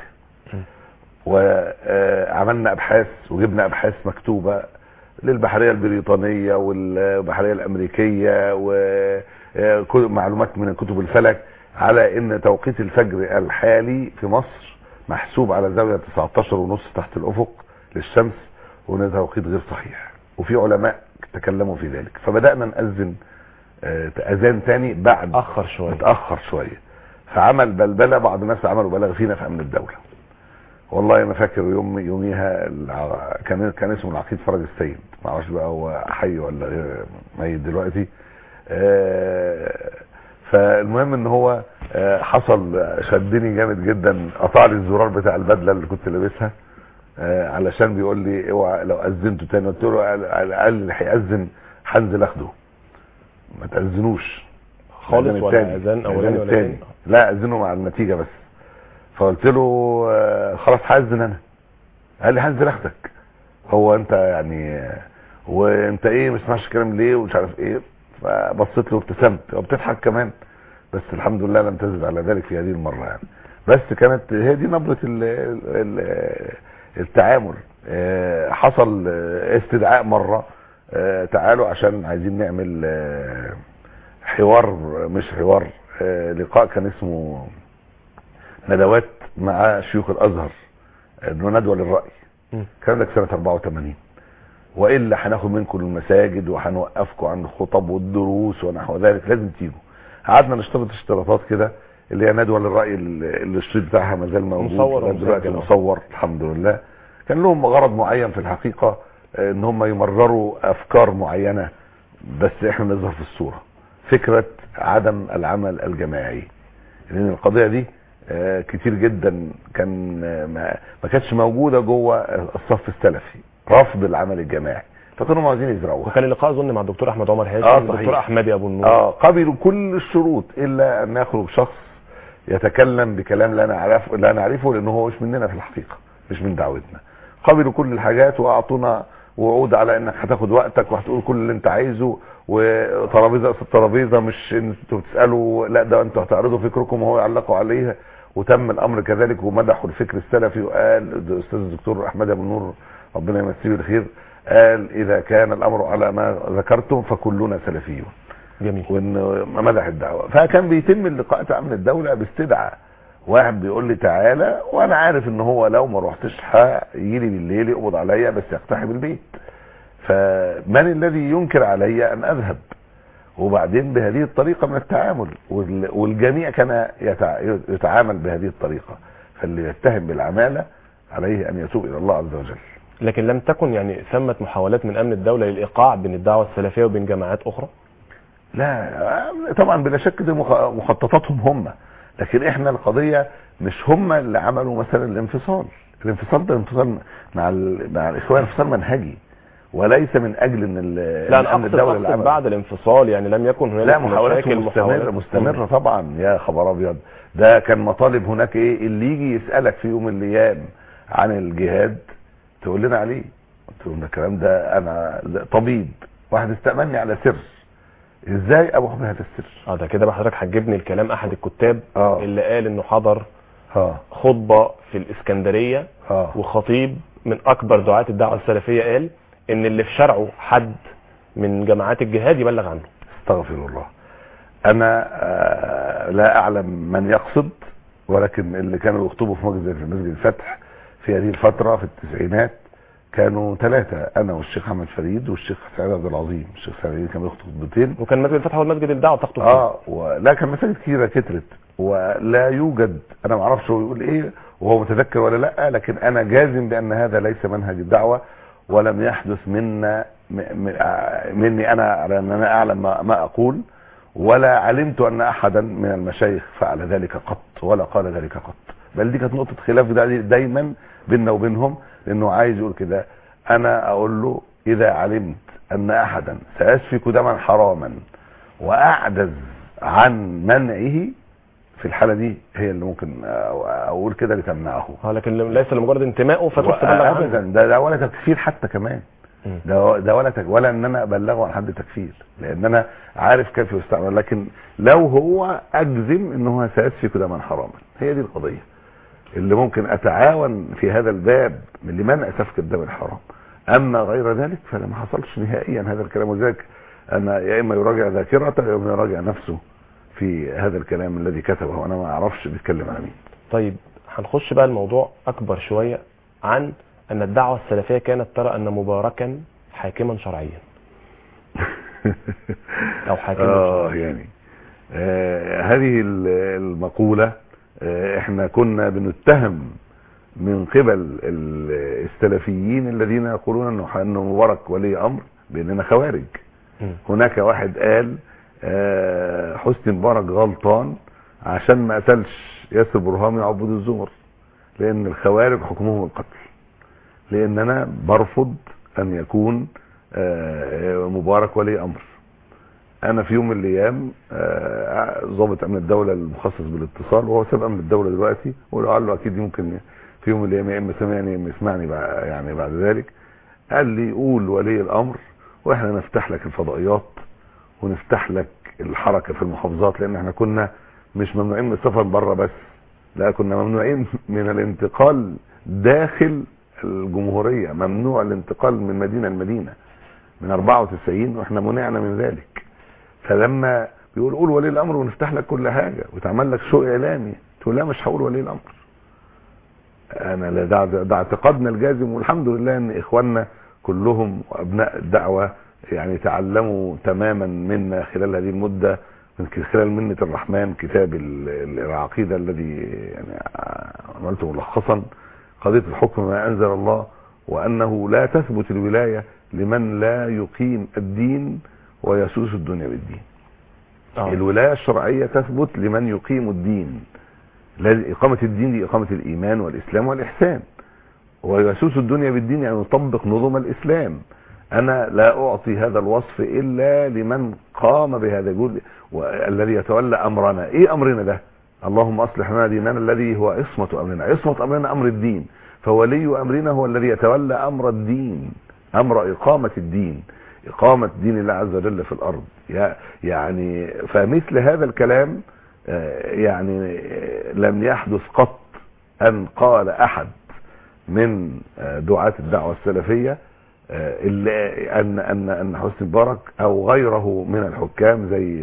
وعملنا ابحاث وجبنا ابحاث مكتوبة للبحرية البريطانية والبحرية الامريكية ومعلومات من كتب الفلك على ان توقيت الفجر الحالي في مصر محسوب على زاوية 19 ونص تحت الافق للشمس وان ده توقيت غير صحيح وفي علماء تكلموا في ذلك فبدأنا نأذن آه، اذان تاني بعد اخر شويه متأخر شوية فعمل بلبلة بعض الناس عملوا بلاغ فينا في امن الدولة والله انا فاكر يوم يوميها الع- كان كان اسمه العقيد فرج السيد ما اعرفش بقى هو حي ولا غير ميت دلوقتي آه، فالمهم ان هو آه، حصل شدني جامد جدا قطع لي الزرار بتاع البدله اللي كنت لابسها آه، علشان بيقول لي اوعى لو اذنته تاني قلت له قال قال اللي هيأذن هنزل اخده ما تأذنوش خالص الأذان ولا التاني. اذان اولاني الأذان ولا التاني. تاني لا اذنه مع النتيجه بس فقلت له آه، خلاص هاذن انا قال لي هنزل اخدك هو انت يعني آه، وانت ايه ما تسمعش الكلام ليه ومش عارف ايه فبصيت له وابتسمت وبتضحك كمان بس الحمد لله لم تزد على ذلك في هذه المره يعني بس كانت هي دي نبره ال ال التعامل آه، حصل آه، استدعاء مره آه، تعالوا عشان عايزين نعمل آه، حوار مش حوار آه، لقاء كان اسمه ندوات مع شيوخ الازهر انه ندوه للراي مم. كان ده سنه 84 والا هناخد منكم المساجد وهنوقفكم عن الخطب والدروس ونحو ذلك لازم تيجوا قعدنا نشترط اشتراطات كده اللي هي ندوه للراي اللي الشريط بتاعها ما زال موجود مصور لغاية دلوقتي ومسجل. مصور الحمد لله كان لهم غرض معين في الحقيقه آه، ان هم يمرروا افكار معينه بس احنا نظهر في الصوره فكره عدم العمل الجماعي لان القضيه دي آه، كتير جدا كان آه، ما ما كانتش موجوده جوه الصف السلفي رفض العمل الجماعي فكانوا عايزين يزرعوها وكان اللقاء اظن مع الدكتور احمد عمر هاشم آه، والدكتور صحيح. احمدي ابو النور اه قبلوا كل الشروط الا ان يخرج شخص يتكلم بكلام لا نعرف لا نعرفه لانه هو مش مننا في الحقيقه مش من دعوتنا قبلوا كل الحاجات واعطونا وعود على انك هتاخد وقتك وهتقول كل اللي انت عايزه وترابيزه قصاد ترابيزه مش انتوا بتسالوا لا ده انتوا هتعرضوا فكركم وهو يعلقوا عليه وتم الامر كذلك ومدحوا الفكر السلفي وقال الاستاذ الدكتور احمد ابو النور ربنا يمسيه بالخير قال اذا كان الامر على ما ذكرتم فكلنا سلفيون جميل وان مدح الدعوه فكان بيتم اللقاء بتاع امن الدوله باستدعاء واحد بيقول لي تعالى وانا عارف ان هو لو ما رحتش هيجي لي بالليل يقبض عليا بس يقتحم البيت فمن الذي ينكر علي ان اذهب وبعدين بهذه الطريقه من التعامل وال- والجميع كان يتع- يتعامل بهذه الطريقه فاللي يتهم بالعماله عليه ان يتوب الى الله عز وجل لكن لم تكن يعني ثمة محاولات من امن الدولة للايقاع بين الدعوة السلفية وبين جماعات اخرى لا طبعا بلا شك دي مخ- مخططاتهم هم لكن احنا القضيه مش هم اللي عملوا مثلا الانفصال الانفصال ده انفصال مع ال- مع الاخوان انفصال منهجي وليس من اجل ان ال- لا إن انا أمن اقصد, أقصد عمل. بعد الانفصال يعني لم يكن هنالك لا محاولات مشاكل مستمرة مستمرة طبعا يا خبر ابيض ده كان مطالب هناك ايه اللي يجي يسألك في يوم من الايام عن الجهاد تقول لنا عليه قلت لهم ده الكلام ده انا ده طبيب واحد استأمني على سر ازاي ابوح بهذا السر اه ده كده بقى حضرتك هتجيبني الكلام احد الكتاب اه اللي قال انه حضر اه خطبة في الاسكندرية اه وخطيب من اكبر دعاة الدعوة السلفية قال ان اللي في شرعه حد من جماعات الجهاد يبلغ عنه استغفر الله انا آه لا اعلم من يقصد ولكن اللي كانوا يخطبوا في مسجد في مسجد الفتح في هذه الفتره في التسعينات كانوا ثلاثه انا والشيخ احمد فريد والشيخ سعيد عبد العظيم الشيخ سعيد فريد كان بيخطب خطبتين وكان مسجد الفتح هو المسجد الدعوة تخطب فيه اه ولا كان مساجد كتيره كترت ولا يوجد انا ما اعرفش هو يقول ايه وهو متذكر ولا لا لكن انا جازم بان هذا ليس منهج الدعوه ولم يحدث منا م- م- آه، مني انا على ان انا اعلم ما, ما اقول ولا علمت ان احدا من المشايخ فعل ذلك قط ولا قال ذلك قط بل دي كانت نقطه خلاف دا- دايما بيننا وبينهم لانه عايز يقول كده انا اقول له اذا علمت ان احدا سيسفك دما حراما واعجز عن منعه في الحاله دي هي اللي ممكن أ- اقول كده لتمنعه اه لكن ليس لمجرد انتمائه فتروح تبلغ عنه ابدا ده, ده ولا تكفير حتى كمان مم. ده ده ولا تك ولا ان انا ابلغه عن حد تكفير لان انا عارف كيف يستعمل لكن لو هو اجزم ان هو سيسفك دما حراما هي دي القضيه اللي ممكن اتعاون في هذا الباب من لمنع سفك الدم الحرام اما غير ذلك فلا ما حصلش نهائيا هذا الكلام وذلك انا يا اما يراجع ذاكرته يا اما يراجع نفسه في هذا الكلام الذي كتبه وانا ما اعرفش بيتكلم عن مين طيب هنخش بقى الموضوع اكبر شوية عن ان الدعوة السلفية كانت ترى ان مباركا حاكما شرعيا او حاكما اه شرعيا يعني آه هذه ال- المقولة آه احنا كنا بنتهم من قبل ال- السلفيين الذين يقولون انه انه مبارك ولي امر باننا خوارج مم. هناك واحد قال آه حسني مبارك غلطان عشان ما قتلش ياسر برهامي وعبود الزمر لان الخوارج حكمهم القتل لان انا برفض ان يكون آه، مبارك ولي امر انا في يوم من الايام آه، ضابط امن الدوله المخصص بالاتصال وهو ساب امن الدوله دلوقتي ولعله اكيد ممكن في يوم من الايام يا اما سمعني يا اما يسمعني بع- يعني بعد ذلك قال لي قول ولي الامر واحنا نفتح لك الفضائيات ونفتح لك الحركه في المحافظات لان احنا كنا مش ممنوعين من السفر بره بس لا كنا ممنوعين من الانتقال داخل الجمهوريه ممنوع الانتقال من مدينه لمدينه من 94 واحنا منعنا من ذلك فلما بيقول قول ولي الامر ونفتح لك كل حاجه وتعمل لك شو اعلامي تقول لا مش هقول ولي الامر انا لا ده, ده اعتقادنا الجازم والحمد لله ان اخواننا كلهم ابناء الدعوه يعني تعلموا تماما منا خلال هذه المده من خلال منة الرحمن كتاب ال- العقيدة الذي يعني عملته ملخصا قضية الحكم ما أنزل الله وأنه لا تثبت الولاية لمن لا يقيم الدين ويسوس الدنيا بالدين آه. الولاية الشرعية تثبت لمن يقيم الدين لا- إقامة الدين دي إقامة الإيمان والإسلام والإحسان ويسوس الدنيا بالدين يعني يطبق نظم الإسلام أنا لا أعطي هذا الوصف إلا لمن قام بهذا الجزء والذي يتولى أمرنا إيه أمرنا ده اللهم أصلح لنا ديننا الذي هو عصمة أمرنا عصمة أمرنا أمر الدين فولي أمرنا هو الذي يتولى أمر الدين أمر إقامة الدين إقامة دين الله عز وجل في الأرض يا- يعني فمثل هذا الكلام آه، يعني آه، لم يحدث قط أن قال أحد من آه، دعاة الدعوة السلفية آه، اللي ان ان ان حسني مبارك او غيره من الحكام زي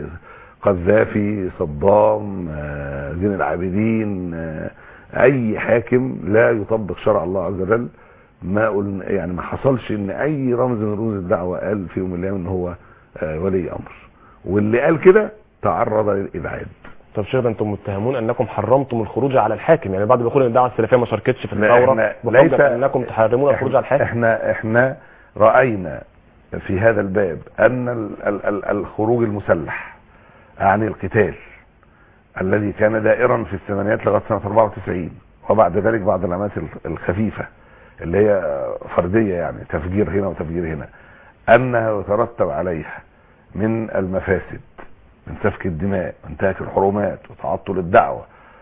قذافي صدام آه، زين العابدين آه، اي حاكم لا يطبق شرع الله عز وجل ما قلنا يعني ما حصلش ان اي رمز من رموز الدعوه قال في يوم من الايام ان هو آه، ولي امر واللي قال كده تعرض للابعاد طب شيخ ده انتم متهمون انكم حرمتم الخروج على الحاكم يعني بعد بيقول ان الدعوه السلفيه ما شاركتش في لا، الثوره احنا بحجه انكم تحرمون الخروج على الحاكم احنا احنا راينا في هذا الباب ان ال ال ال الخروج المسلح عن القتال الذي كان دائرا في الثمانينات لغايه سنه 94 وبعد ذلك بعض العمليات ال- الخفيفه اللي هي فرديه يعني تفجير هنا وتفجير هنا انها يترتب عليها من المفاسد من سفك الدماء وانتهاك الحرمات وتعطل الدعوه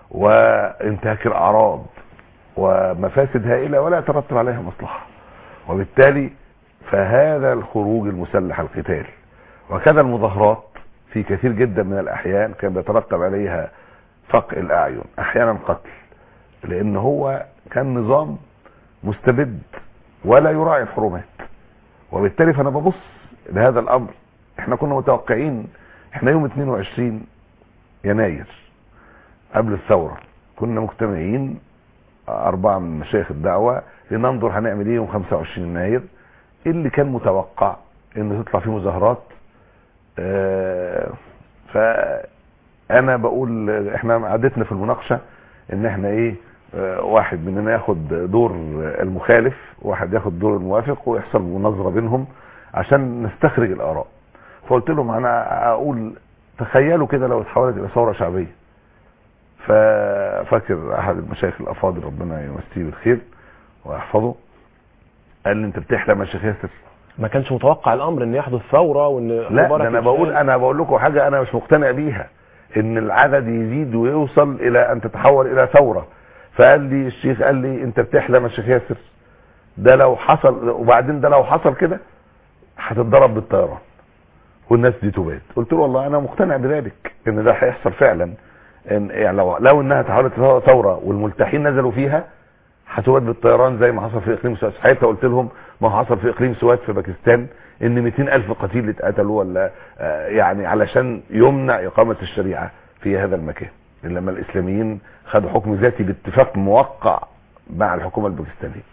وانتهاك الاعراض ومفاسد هائله ولا يترتب عليها مصلحه وبالتالي فهذا الخروج المسلح القتال وكذا المظاهرات في كثير جدا من الاحيان كان بيترتب عليها فقع الاعين احيانا قتل لان هو كان نظام مستبد ولا يراعي الحرمات وبالتالي فانا ببص لهذا الامر احنا كنا متوقعين احنا يوم 22 يناير قبل الثوره كنا مجتمعين أربعة من مشايخ الدعوة لننظر هنعمل إيه يوم 25 يناير اللي كان متوقع إن تطلع فيه مظاهرات آه، فأنا بقول إحنا عادتنا في المناقشة إن إحنا إيه آه، واحد مننا ياخد دور المخالف واحد ياخد دور الموافق ويحصل مناظرة بينهم عشان نستخرج الآراء فقلت لهم أنا أقول تخيلوا كده لو اتحولت إلى ثورة شعبية ففاكر احد المشايخ الافاضل ربنا يمسيه بالخير ويحفظه قال لي انت بتحلم يا شيخ ياسر ما كانش متوقع الامر ان يحدث ثوره وان لا مبارك ده انا يتشال. بقول انا بقول لكم حاجه انا مش مقتنع بيها ان العدد يزيد ويوصل الى ان تتحول الى ثوره فقال لي الشيخ قال لي انت بتحلم يا شيخ ياسر ده لو حصل وبعدين ده لو حصل كده هتتضرب بالطيران والناس دي تبات قلت له والله انا مقتنع بذلك ان ده هيحصل فعلا ان يعني لو لو انها تحولت ثوره والملتحين نزلوا فيها هتبات بالطيران زي ما حصل في اقليم سوات ساعتها قلت لهم ما هو حصل في اقليم سوات في باكستان ان 200 الف قتيل اتقتلوا ولا آه، يعني علشان يمنع اقامه الشريعه في هذا المكان لما الاسلاميين خدوا حكم ذاتي باتفاق موقع مع الحكومه الباكستانيه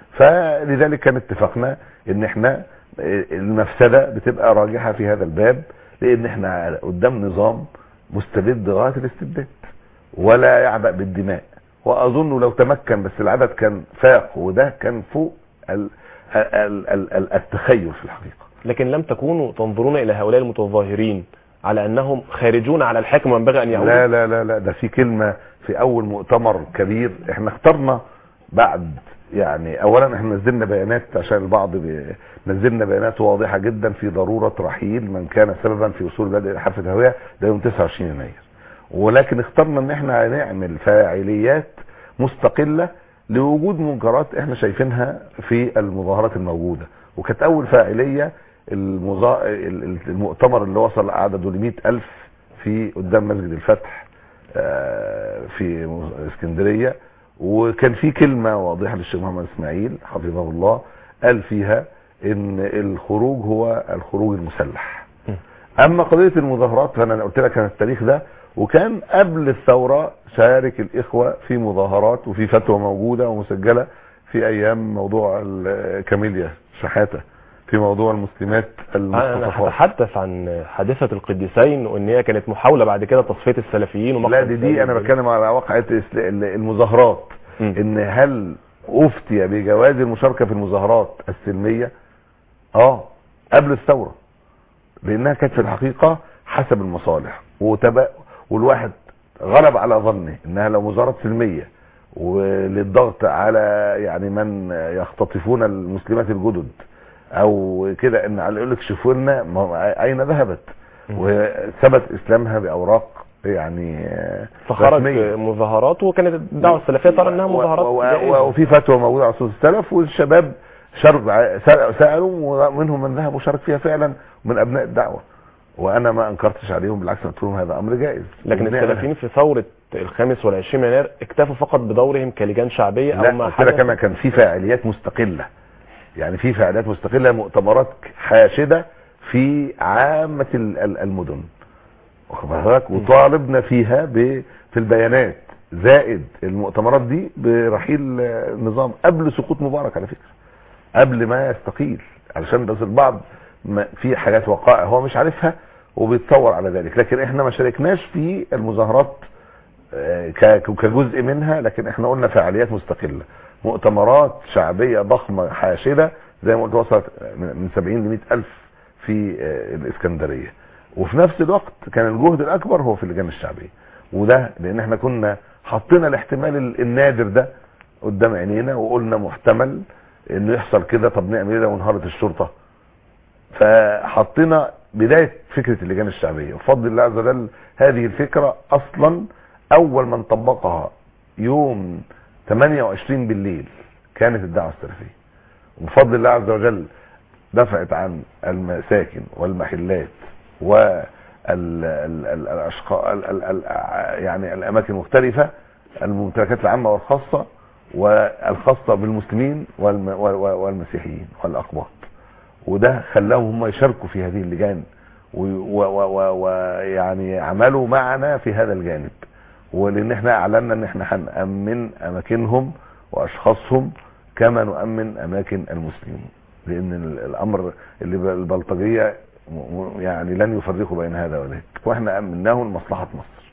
فلذلك كان اتفاقنا ان احنا آه، المفسده بتبقى راجحه في هذا الباب لان احنا قدام نظام مستبد غايه الاستبداد ولا يعبأ بالدماء واظن لو تمكن بس العدد كان فاق وده كان فوق ال ال ال ال التخيل في الحقيقه لكن لم تكونوا تنظرون الى هؤلاء المتظاهرين على انهم خارجون على الحاكم وينبغي ان يعودوا لا لا لا لا ده في كلمه في اول مؤتمر كبير احنا اخترنا بعد يعني اولا احنا نزلنا بيانات عشان البعض بي... نزلنا بيانات واضحه جدا في ضروره رحيل من كان سببا في وصول البلد الى حافه الهويه ده يوم 29 يناير ولكن اخترنا ان احنا نعمل فاعليات مستقله لوجود منكرات احنا شايفينها في المظاهرات الموجوده وكانت اول فاعليه المظا... المؤتمر اللي وصل عدده ل ألف في قدام مسجد الفتح آه، في اسكندريه وكان في كلمه واضحه للشيخ محمد اسماعيل حفظه الله قال فيها ان الخروج هو الخروج المسلح اما قضيه المظاهرات فانا قلت لك كان التاريخ ده وكان قبل الثوره شارك الاخوه في مظاهرات وفي فتوى موجوده ومسجله في ايام موضوع الكاميليا شحاته في موضوع المسلمات انا المختطفات هتحدث عن حادثه القديسين وان هي كانت محاوله بعد كده تصفيه السلفيين ومقتل لا دي دي انا السلفيين. بتكلم على واقعة الس- ال- المظاهرات مم. ان هل افتي بجواز المشاركة في المظاهرات السلمية اه قبل الثورة لانها كانت في الحقيقة حسب المصالح وتبقى والواحد غلب على ظنه انها لو مظاهرات سلمية وللضغط على يعني من يختطفون المسلمات الجدد او كده ان على يقول لك شوفوا لنا ما هو اين ذهبت وثبت اسلامها باوراق يعني آه، فخرج رسمية. مظاهرات وكانت الدعوه السلفيه ترى انها و- مظاهرات و- و- جائزة. وفي فتوى موجوده على صوت السلف والشباب شرب سالوا ومنهم من ذهب وشارك فيها فعلا من ابناء الدعوه وانا ما انكرتش عليهم بالعكس قلت لهم هذا امر جائز لكن وبنعمل السلفيين في ثوره الخامس والعشرين من يناير اكتفوا فقط بدورهم كلجان شعبيه او لا ما قلت لك حدث انا كان في فاعليات مستقله يعني في فعاليات مستقله مؤتمرات حاشده في عامه ال- ال- المدن واخد بالك وطالبنا فيها ب في البيانات زائد المؤتمرات دي برحيل آه، النظام قبل سقوط مبارك على فكره قبل ما يستقيل علشان بس البعض ما في حاجات وقائع هو مش عارفها وبيتصور على ذلك لكن احنا ما شاركناش في المظاهرات آه، ك- كجزء منها لكن احنا قلنا فعاليات مستقلة مؤتمرات شعبية ضخمة حاشدة زي ما قلت وصلت من من 70 ل 100 ألف في آه، الإسكندرية وفي نفس الوقت كان الجهد الأكبر هو في اللجان الشعبية وده لأن احنا كنا حطينا الاحتمال ال- النادر ده قدام عينينا وقلنا محتمل انه يحصل كده طب نعمل ايه لو انهارت الشرطة فحطينا بداية فكرة اللجان الشعبية وبفضل الله عز وجل هذه الفكرة اصلا اول من طبقها يوم 28 بالليل كانت الدعوة السلفية وبفضل الله عز وجل دفعت عن المساكن والمحلات والاشقاء يعني الاماكن المختلفة الممتلكات العامة والخاصة والخاصة بالمسلمين والم وال- والمسيحيين والأقباط وده خلاهم هم يشاركوا في هذه اللجان ويعني عملوا معنا في هذا الجانب ولان احنا اعلنا ان احنا هنأمن اماكنهم واشخاصهم كما نؤمن اماكن المسلمين لان ال- الامر اللي ب- البلطجية م- م- يعني لن يفرقوا بين هذا وذاك واحنا امناه لمصلحة مصر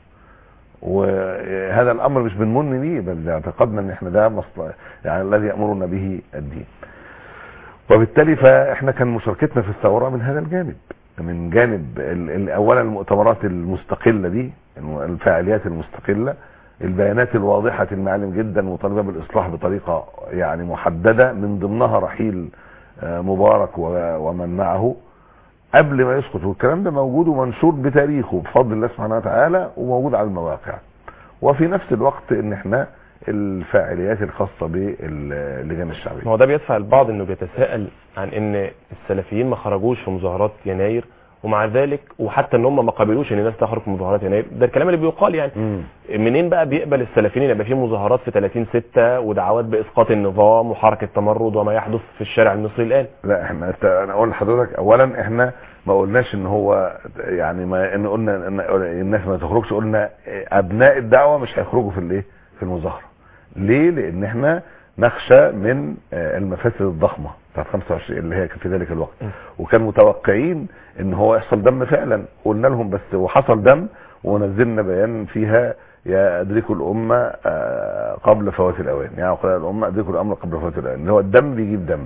وهذا الامر مش بنمن بيه بل اعتقدنا ان احنا ده مصلحة يعني الذي يامرنا به الدين وبالتالي فاحنا كان مشاركتنا في الثوره من هذا الجانب من جانب ال- ال- اولا المؤتمرات المستقله دي الم- الفعاليات المستقله البيانات الواضحه المعالم جدا مطالبه بالاصلاح بطريقه يعني محدده من ضمنها رحيل آه، مبارك و- ومن معه قبل ما يسقط والكلام ده موجود ومنشور بتاريخه بفضل الله سبحانه وتعالى وموجود على المواقع وفي نفس الوقت ان احنا الفاعليات الخاصه باللجان الشعبيه هو ده بيدفع البعض انه بيتساءل عن ان السلفيين ما خرجوش في مظاهرات يناير ومع ذلك وحتى ان هم ما قبلوش ان الناس تخرج في مظاهرات يناير ده الكلام اللي بيقال يعني مم. منين بقى بيقبل السلفيين ان يبقى في مظاهرات في 30 6 ودعوات باسقاط النظام وحركه تمرد وما يحدث في الشارع المصري الان لا احنا ت- انا اقول لحضرتك اولا احنا ما قلناش ان هو يعني ما ان قلنا ان الناس ما تخرجش قلنا ابناء الدعوه مش هيخرجوا في الايه في المظاهره ليه لان احنا نخشى من آه، المفاسد الضخمه بتاعت 25 اللي هي كانت في ذلك الوقت وكان متوقعين ان هو يحصل دم فعلا قلنا لهم بس وحصل دم ونزلنا بيان فيها يا ادركوا الامه آه، قبل فوات الاوان يعني قال الامه ادركوا الامر قبل فوات الاوان اللي هو الدم بيجيب دم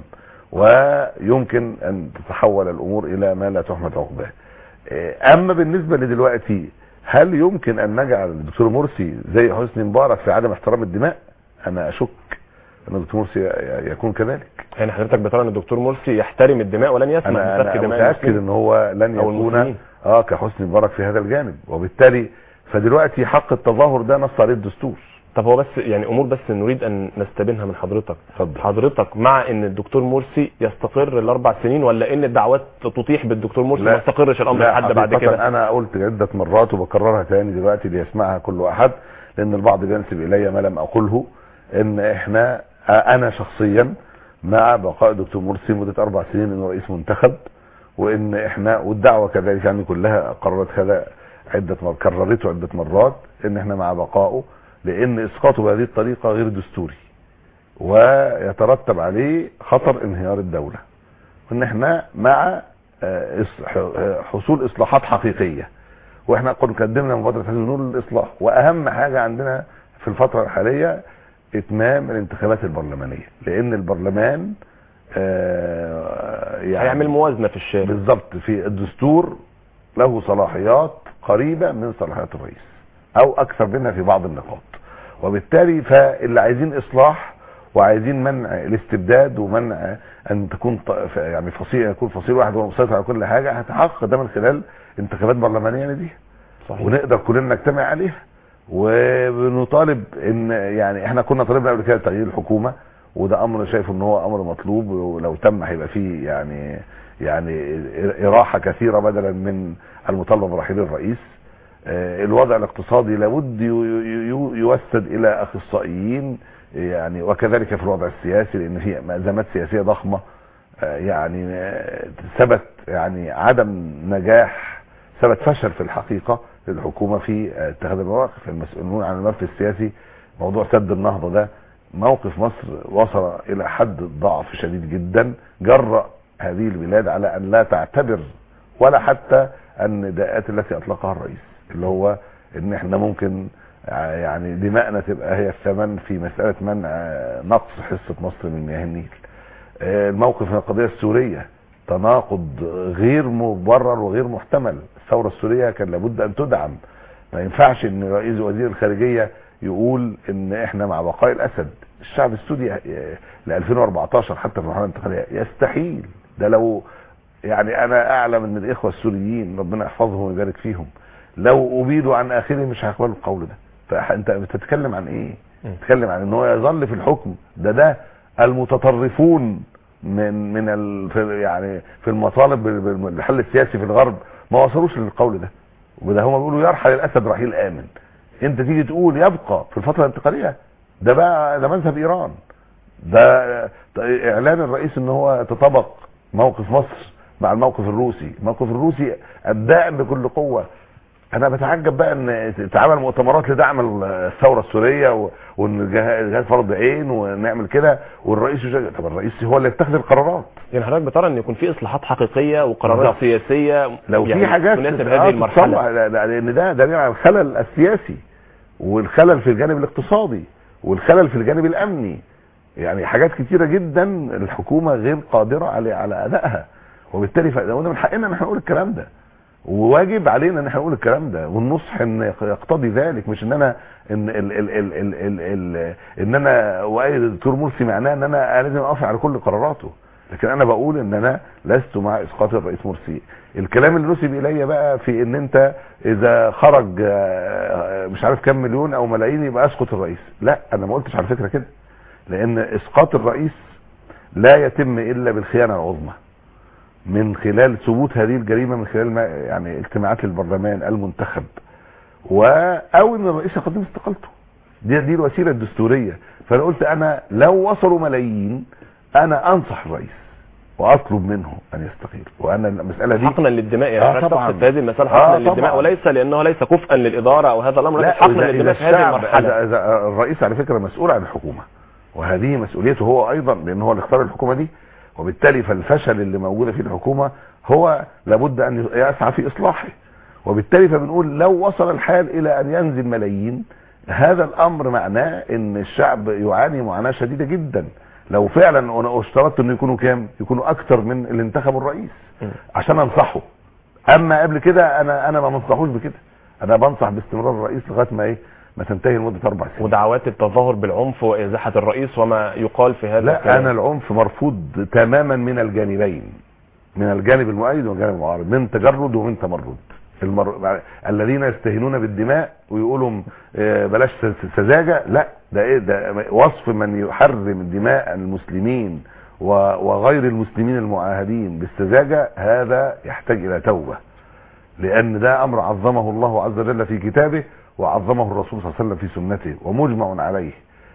ويمكن ان تتحول الامور الى ما لا تحمد عقباه آه، اما بالنسبه لدلوقتي هل يمكن ان نجعل الدكتور مرسي زي حسني مبارك في عدم احترام الدماء انا اشك ان الدكتور مرسي ي- يكون كذلك يعني حضرتك بترى ان الدكتور مرسي يحترم الدماء ولن يسمح انا بسفك انا دماء متاكد المسلمين ان هو لن أو يكون المسلمين. اه كحسني مبارك في هذا الجانب وبالتالي فدلوقتي حق التظاهر ده نص عليه الدستور طب هو بس يعني امور بس نريد ان نستبينها من حضرتك اتفضل. حضرتك مع ان الدكتور مرسي يستقر الاربع سنين ولا ان الدعوات تطيح بالدكتور مرسي لا. ما يستقرش الامر لا لحد بعد حقيقة كده انا قلت عدة مرات وبكررها تاني دلوقتي ليسمعها كل احد لان البعض بينسب الي ما لم اقوله ان احنا انا شخصيا مع بقاء الدكتور مرسي مدة اربع سنين انه رئيس منتخب وان احنا والدعوة كذلك يعني كلها قررت هذا عدة مرات كررته عدة مرات ان احنا مع بقائه لان اسقاطه بهذه الطريقة غير دستوري ويترتب عليه خطر انهيار الدولة وان احنا مع آه، إص- ح- آه، حصول اصلاحات حقيقية واحنا كنا قدمنا مبادرة حزب النور للاصلاح واهم حاجة عندنا في الفترة الحالية اتمام الانتخابات البرلمانية لان البرلمان آه، يعني هيعمل موازنه في الشارع بالظبط في الدستور له صلاحيات قريبة من صلاحيات الرئيس او اكثر منها في بعض النقاط وبالتالي فاللي عايزين اصلاح وعايزين منع الاستبداد ومنع ان تكون ط- ف- يعني فصيل يكون فصيل واحد هو مسيطر على كل حاجه هتحقق ده من خلال انتخابات برلمانيه نديها صحيح ونقدر كلنا نجتمع عليها وبنطالب ان يعني احنا كنا طالبنا قبل كده تغيير الحكومه وده امر شايف ان هو امر مطلوب ولو تم هيبقى فيه يعني يعني اراحه كثيره بدلا من المطالبه برحيل الرئيس آه، الوضع الاقتصادي لابد ي- ي- ي- يوسد الى اخصائيين يعني وكذلك في الوضع السياسي لان في ازمات سياسيه ضخمه آه، يعني آه، ثبت يعني عدم نجاح ثبت فشل في الحقيقه للحكومه في آه، اتخاذ المواقف المسؤولون عن الملف السياسي موضوع سد النهضه ده موقف مصر وصل الى حد ضعف شديد جدا جرأ هذه البلاد على ان لا تعتبر ولا حتى النداءات التي اطلقها الرئيس اللي هو ان احنا ممكن ع- يعني دماءنا تبقى هي الثمن في مسألة منع آه، نقص حصة مصر من مياه النيل آه، الموقف من القضية السورية تناقض غير مبرر وغير محتمل الثورة السورية كان لابد ان تدعم ما ينفعش ان رئيس وزير الخارجية يقول ان احنا مع بقاء الاسد الشعب السوري آه، ل 2014 حتى في المرحله الانتقاليه يستحيل ده لو يعني انا اعلم ان الاخوه السوريين ربنا يحفظهم ويبارك فيهم لو ابيدوا عن اخرهم مش هيقبلوا القول ده فانت بتتكلم عن ايه بتتكلم عن ان هو يظل في الحكم ده ده المتطرفون من من ال في يعني في المطالب بال- بال- بالحل السياسي في الغرب ما وصلوش للقول ده وده هم بيقولوا يرحل الاسد رحيل امن انت تيجي تقول يبقى في الفتره الانتقاليه ده بقى ده مذهب ايران ده ده اعلان الرئيس ان هو تطابق موقف مصر مع الموقف الروسي الموقف الروسي ابداء بكل قوه انا بتعجب بقى ان تتعمل مؤتمرات لدعم الثوره السوريه و- وان جه- جهاز فرض عين ونعمل كده والرئيس يشجع طب الرئيس هو اللي يتخذ القرارات يعني حضرتك بترى ان يكون في اصلاحات حقيقيه وقرارات بالظبط. سياسيه لو يعني في حاجات تناسب آه هذه المرحله تتصلح، لا- لا- لان ده دليل على الخلل السياسي والخلل في الجانب الاقتصادي والخلل في الجانب الامني يعني حاجات كتيره جدا الحكومه غير قادره على على ادائها وبالتالي ف- ده من حقنا ان احنا نقول الكلام ده وواجب علينا ان احنا نقول الكلام ده والنصح ان يقتضي ذلك مش ان انا ان ال ال ال ال ال ال ان انا وايد الدكتور مرسي معناه ان انا لازم اوافق على كل قراراته لكن انا بقول ان انا لست مع اسقاط الرئيس مرسي الكلام اللي نسب الي بقى في ان انت اذا خرج آه، مش عارف كام مليون او ملايين يبقى اسقط الرئيس لا انا ما قلتش على فكره كده لان اسقاط الرئيس لا يتم الا بالخيانه العظمى من خلال ثبوت هذه الجريمه من خلال ما يعني اجتماعات البرلمان المنتخب و او ان الرئيس يقدم استقالته دي دي الوسيله الدستوريه فانا قلت انا لو وصلوا ملايين انا انصح الرئيس واطلب منه ان يستقيل وانا المساله دي حقنا للدماء يعني آه حضرتك طبعاً. تقصد في هذه المساله آه حقنا للدماء طبعاً. وليس لانه ليس كفءا للاداره او هذا الامر لكن لا حقنا إذا- إذا للدماء في هذه الشعب- المرحله إذا, اذا الرئيس على فكره مسؤول عن الحكومه وهذه مسؤوليته هو ايضا لان هو اللي اختار الحكومه دي وبالتالي فالفشل اللي موجوده في الحكومه هو لابد ان يسعى في اصلاحه وبالتالي فبنقول لو وصل الحال الى ان ينزل ملايين هذا الامر معناه ان الشعب يعاني معاناه شديده جدا لو فعلا انا اشترطت انه يكونوا كام يكونوا اكتر من اللي انتخبوا الرئيس م. عشان انصحه اما قبل كده انا انا ما بنصحوش بكده انا بنصح باستمرار الرئيس لغايه ما ايه ما تنتهي لمده اربع سنين ودعوات التظاهر بالعنف وازاحه الرئيس وما يقال في هذا لا الكلام. انا العنف مرفوض تماما من الجانبين من الجانب المؤيد والجانب المعارض من تجرد ومن تمرد المر... الذين يستهينون بالدماء ويقولوا آه، بلاش س- سذاجه لا ده ايه ده وصف من يحرم دماء المسلمين و... وغير المسلمين المعاهدين بالسذاجه هذا يحتاج الى توبه لان ده امر عظمه الله عز وجل في كتابه وعظمه الرسول صلى الله عليه وسلم في سنته ومجمع عليه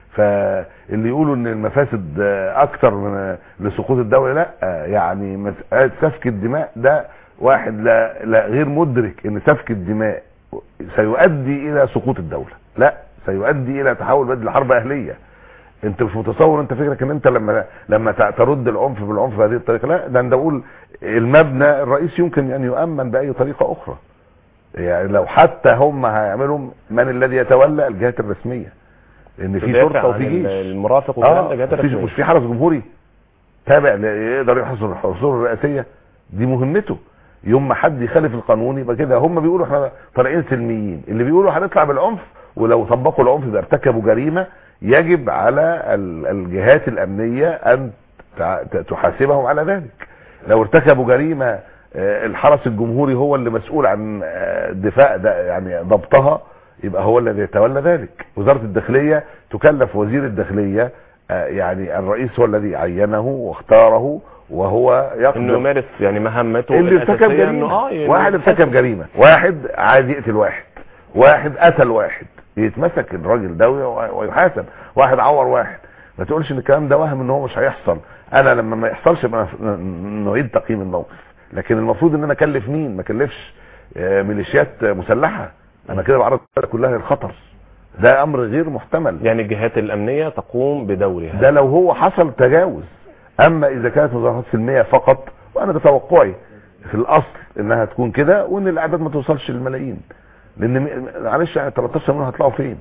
فاللي يقولوا ان المفاسد آه، اكتر من آه، لسقوط الدوله لا آه، يعني مساله سفك الدماء ده واحد لا, لا غير مدرك ان سفك الدماء سيؤدي الى سقوط الدوله لا سيؤدي الى تحول بلد لحرب اهليه انت مش متصور انت فكرك ان انت لما لما ت- ترد العنف بالعنف بهذه الطريقه لا ده انا بقول المبنى الرئيسي يمكن ان يؤمن باي طريقه اخرى يعني لو حتى هم هيعملوا من الذي يتولى الجهات الرسميه ان في تدافع شرطه عن وفي جيش المرافق والكلام اه ده جهات مفيش- رسمية. مش في حرس جمهوري تابع ل- يقدر يحرس الحصول الرئاسيه دي مهمته يوم ما حد يخالف القانون يبقى كده هم بيقولوا احنا طالعين سلميين اللي بيقولوا هنطلع بالعنف ولو طبقوا العنف يبقى ارتكبوا جريمه يجب على ال- الجهات الامنيه ان تع- ت- تحاسبهم على ذلك لو ارتكبوا جريمه آه، الحرس الجمهوري هو اللي مسؤول عن آه، الدفاع ده يعني ضبطها يبقى هو الذي يتولى ذلك وزاره الداخليه تكلف وزير الداخليه آه، يعني الرئيس هو الذي عينه واختاره وهو انه يقدر يمارس يعني مهمته اللي ارتكب الأساسية جريمه إنه اه يعني واحد ارتكب جريمه واحد عايز يقتل واحد واحد قتل واحد يتمسك الراجل ده وي- ويحاسب واحد عور واحد ما تقولش ان الكلام ده وهم ان هو مش هيحصل انا لما ما يحصلش يبقى ن- نعيد تقييم الموقف لكن المفروض ان انا اكلف مين ما اكلفش آه، ميليشيات مسلحه انا كده بعرض البلد كلها للخطر ده امر غير محتمل يعني الجهات الامنيه تقوم بدورها ده لو هو حصل تجاوز اما اذا كانت مظاهرات سلميه فقط وانا ده توقعي في الاصل انها تكون كده وان الاعداد ما توصلش للملايين لان م- معلش يعني 13 مليون هيطلعوا فين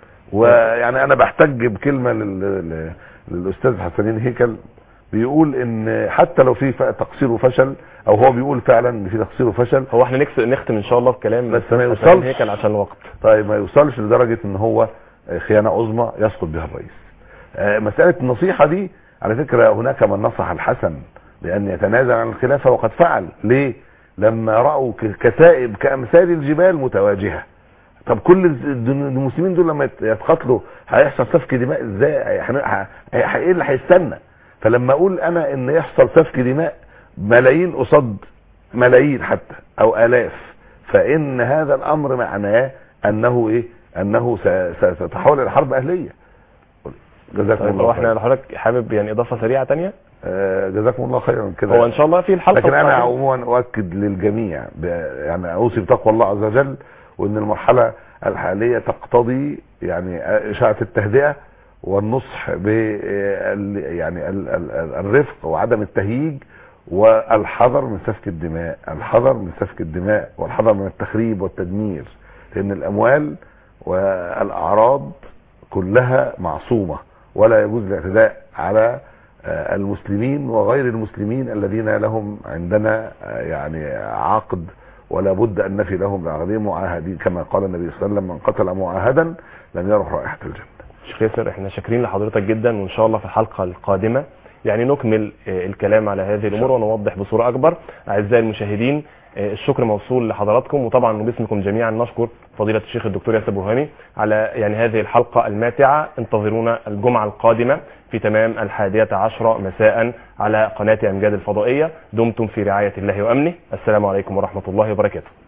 ويعني انا بحتج بكلمه لل... لل- للاستاذ حسنين هيكل بيقول ان حتى لو في ف- تقصير وفشل او هو بيقول فعلا ان في تقصير وفشل هو احنا نكس- نختم ان شاء الله بكلام بس ما حسن يوصلش. هيكل عشان الوقت طيب ما يوصلش لدرجة ان هو خيانة عظمى يسقط بها الرئيس آه، مسألة النصيحة دي على فكرة هناك من نصح الحسن بأن يتنازل عن الخلافة وقد فعل ليه لما رأوا ك- كتائب كأمثال الجبال متواجهة طب كل الز- الدن- المسلمين دول لما يت- يتقاتلوا هيحصل سفك دماء ازاي هن- ه- ه- ايه اللي هيستنى فلما اقول انا ان يحصل سفك دماء ملايين قصاد ملايين حتى او الاف فان هذا الامر معناه انه ايه انه س- س- ستتحول الى حرب اهليه جزاكم طيب الله هو احنا خيرا لو حضرتك حابب يعني اضافه سريعه تانية آه، جزاكم الله خيرا كده هو ان شاء الله في الحلقه لكن انا القادمة- عموما اؤكد للجميع ب- يعني اوصي بتقوى الله عز وجل وان المرحله الحاليه تقتضي يعني اشاعه التهدئه والنصح ب يعني ال- ال- ال- الرفق وعدم التهييج والحذر من سفك الدماء الحذر من سفك الدماء والحذر من التخريب والتدمير لان الاموال والاعراض كلها معصومه ولا يجوز الاعتداء على آه، المسلمين وغير المسلمين الذين لهم عندنا آه، يعني عقد ولا بد ان نفي لهم بعقدهم معاهدين كما قال النبي صلى الله عليه وسلم من قتل معاهدا لم يرح رائحه الجنه شيخ ياسر احنا شاكرين لحضرتك جدا وان شاء الله في الحلقه القادمه يعني نكمل آه، الكلام على هذه الامور ونوضح بصوره اكبر اعزائي المشاهدين آه، الشكر موصول لحضراتكم وطبعا باسمكم جميعا نشكر فضيله الشيخ الدكتور ياسر برهاني على يعني هذه الحلقه الماتعه انتظرونا الجمعه القادمه في تمام الحادية عشرة مساء على قناة أمجاد الفضائية دمتم في رعاية الله وأمنه السلام عليكم ورحمة الله وبركاته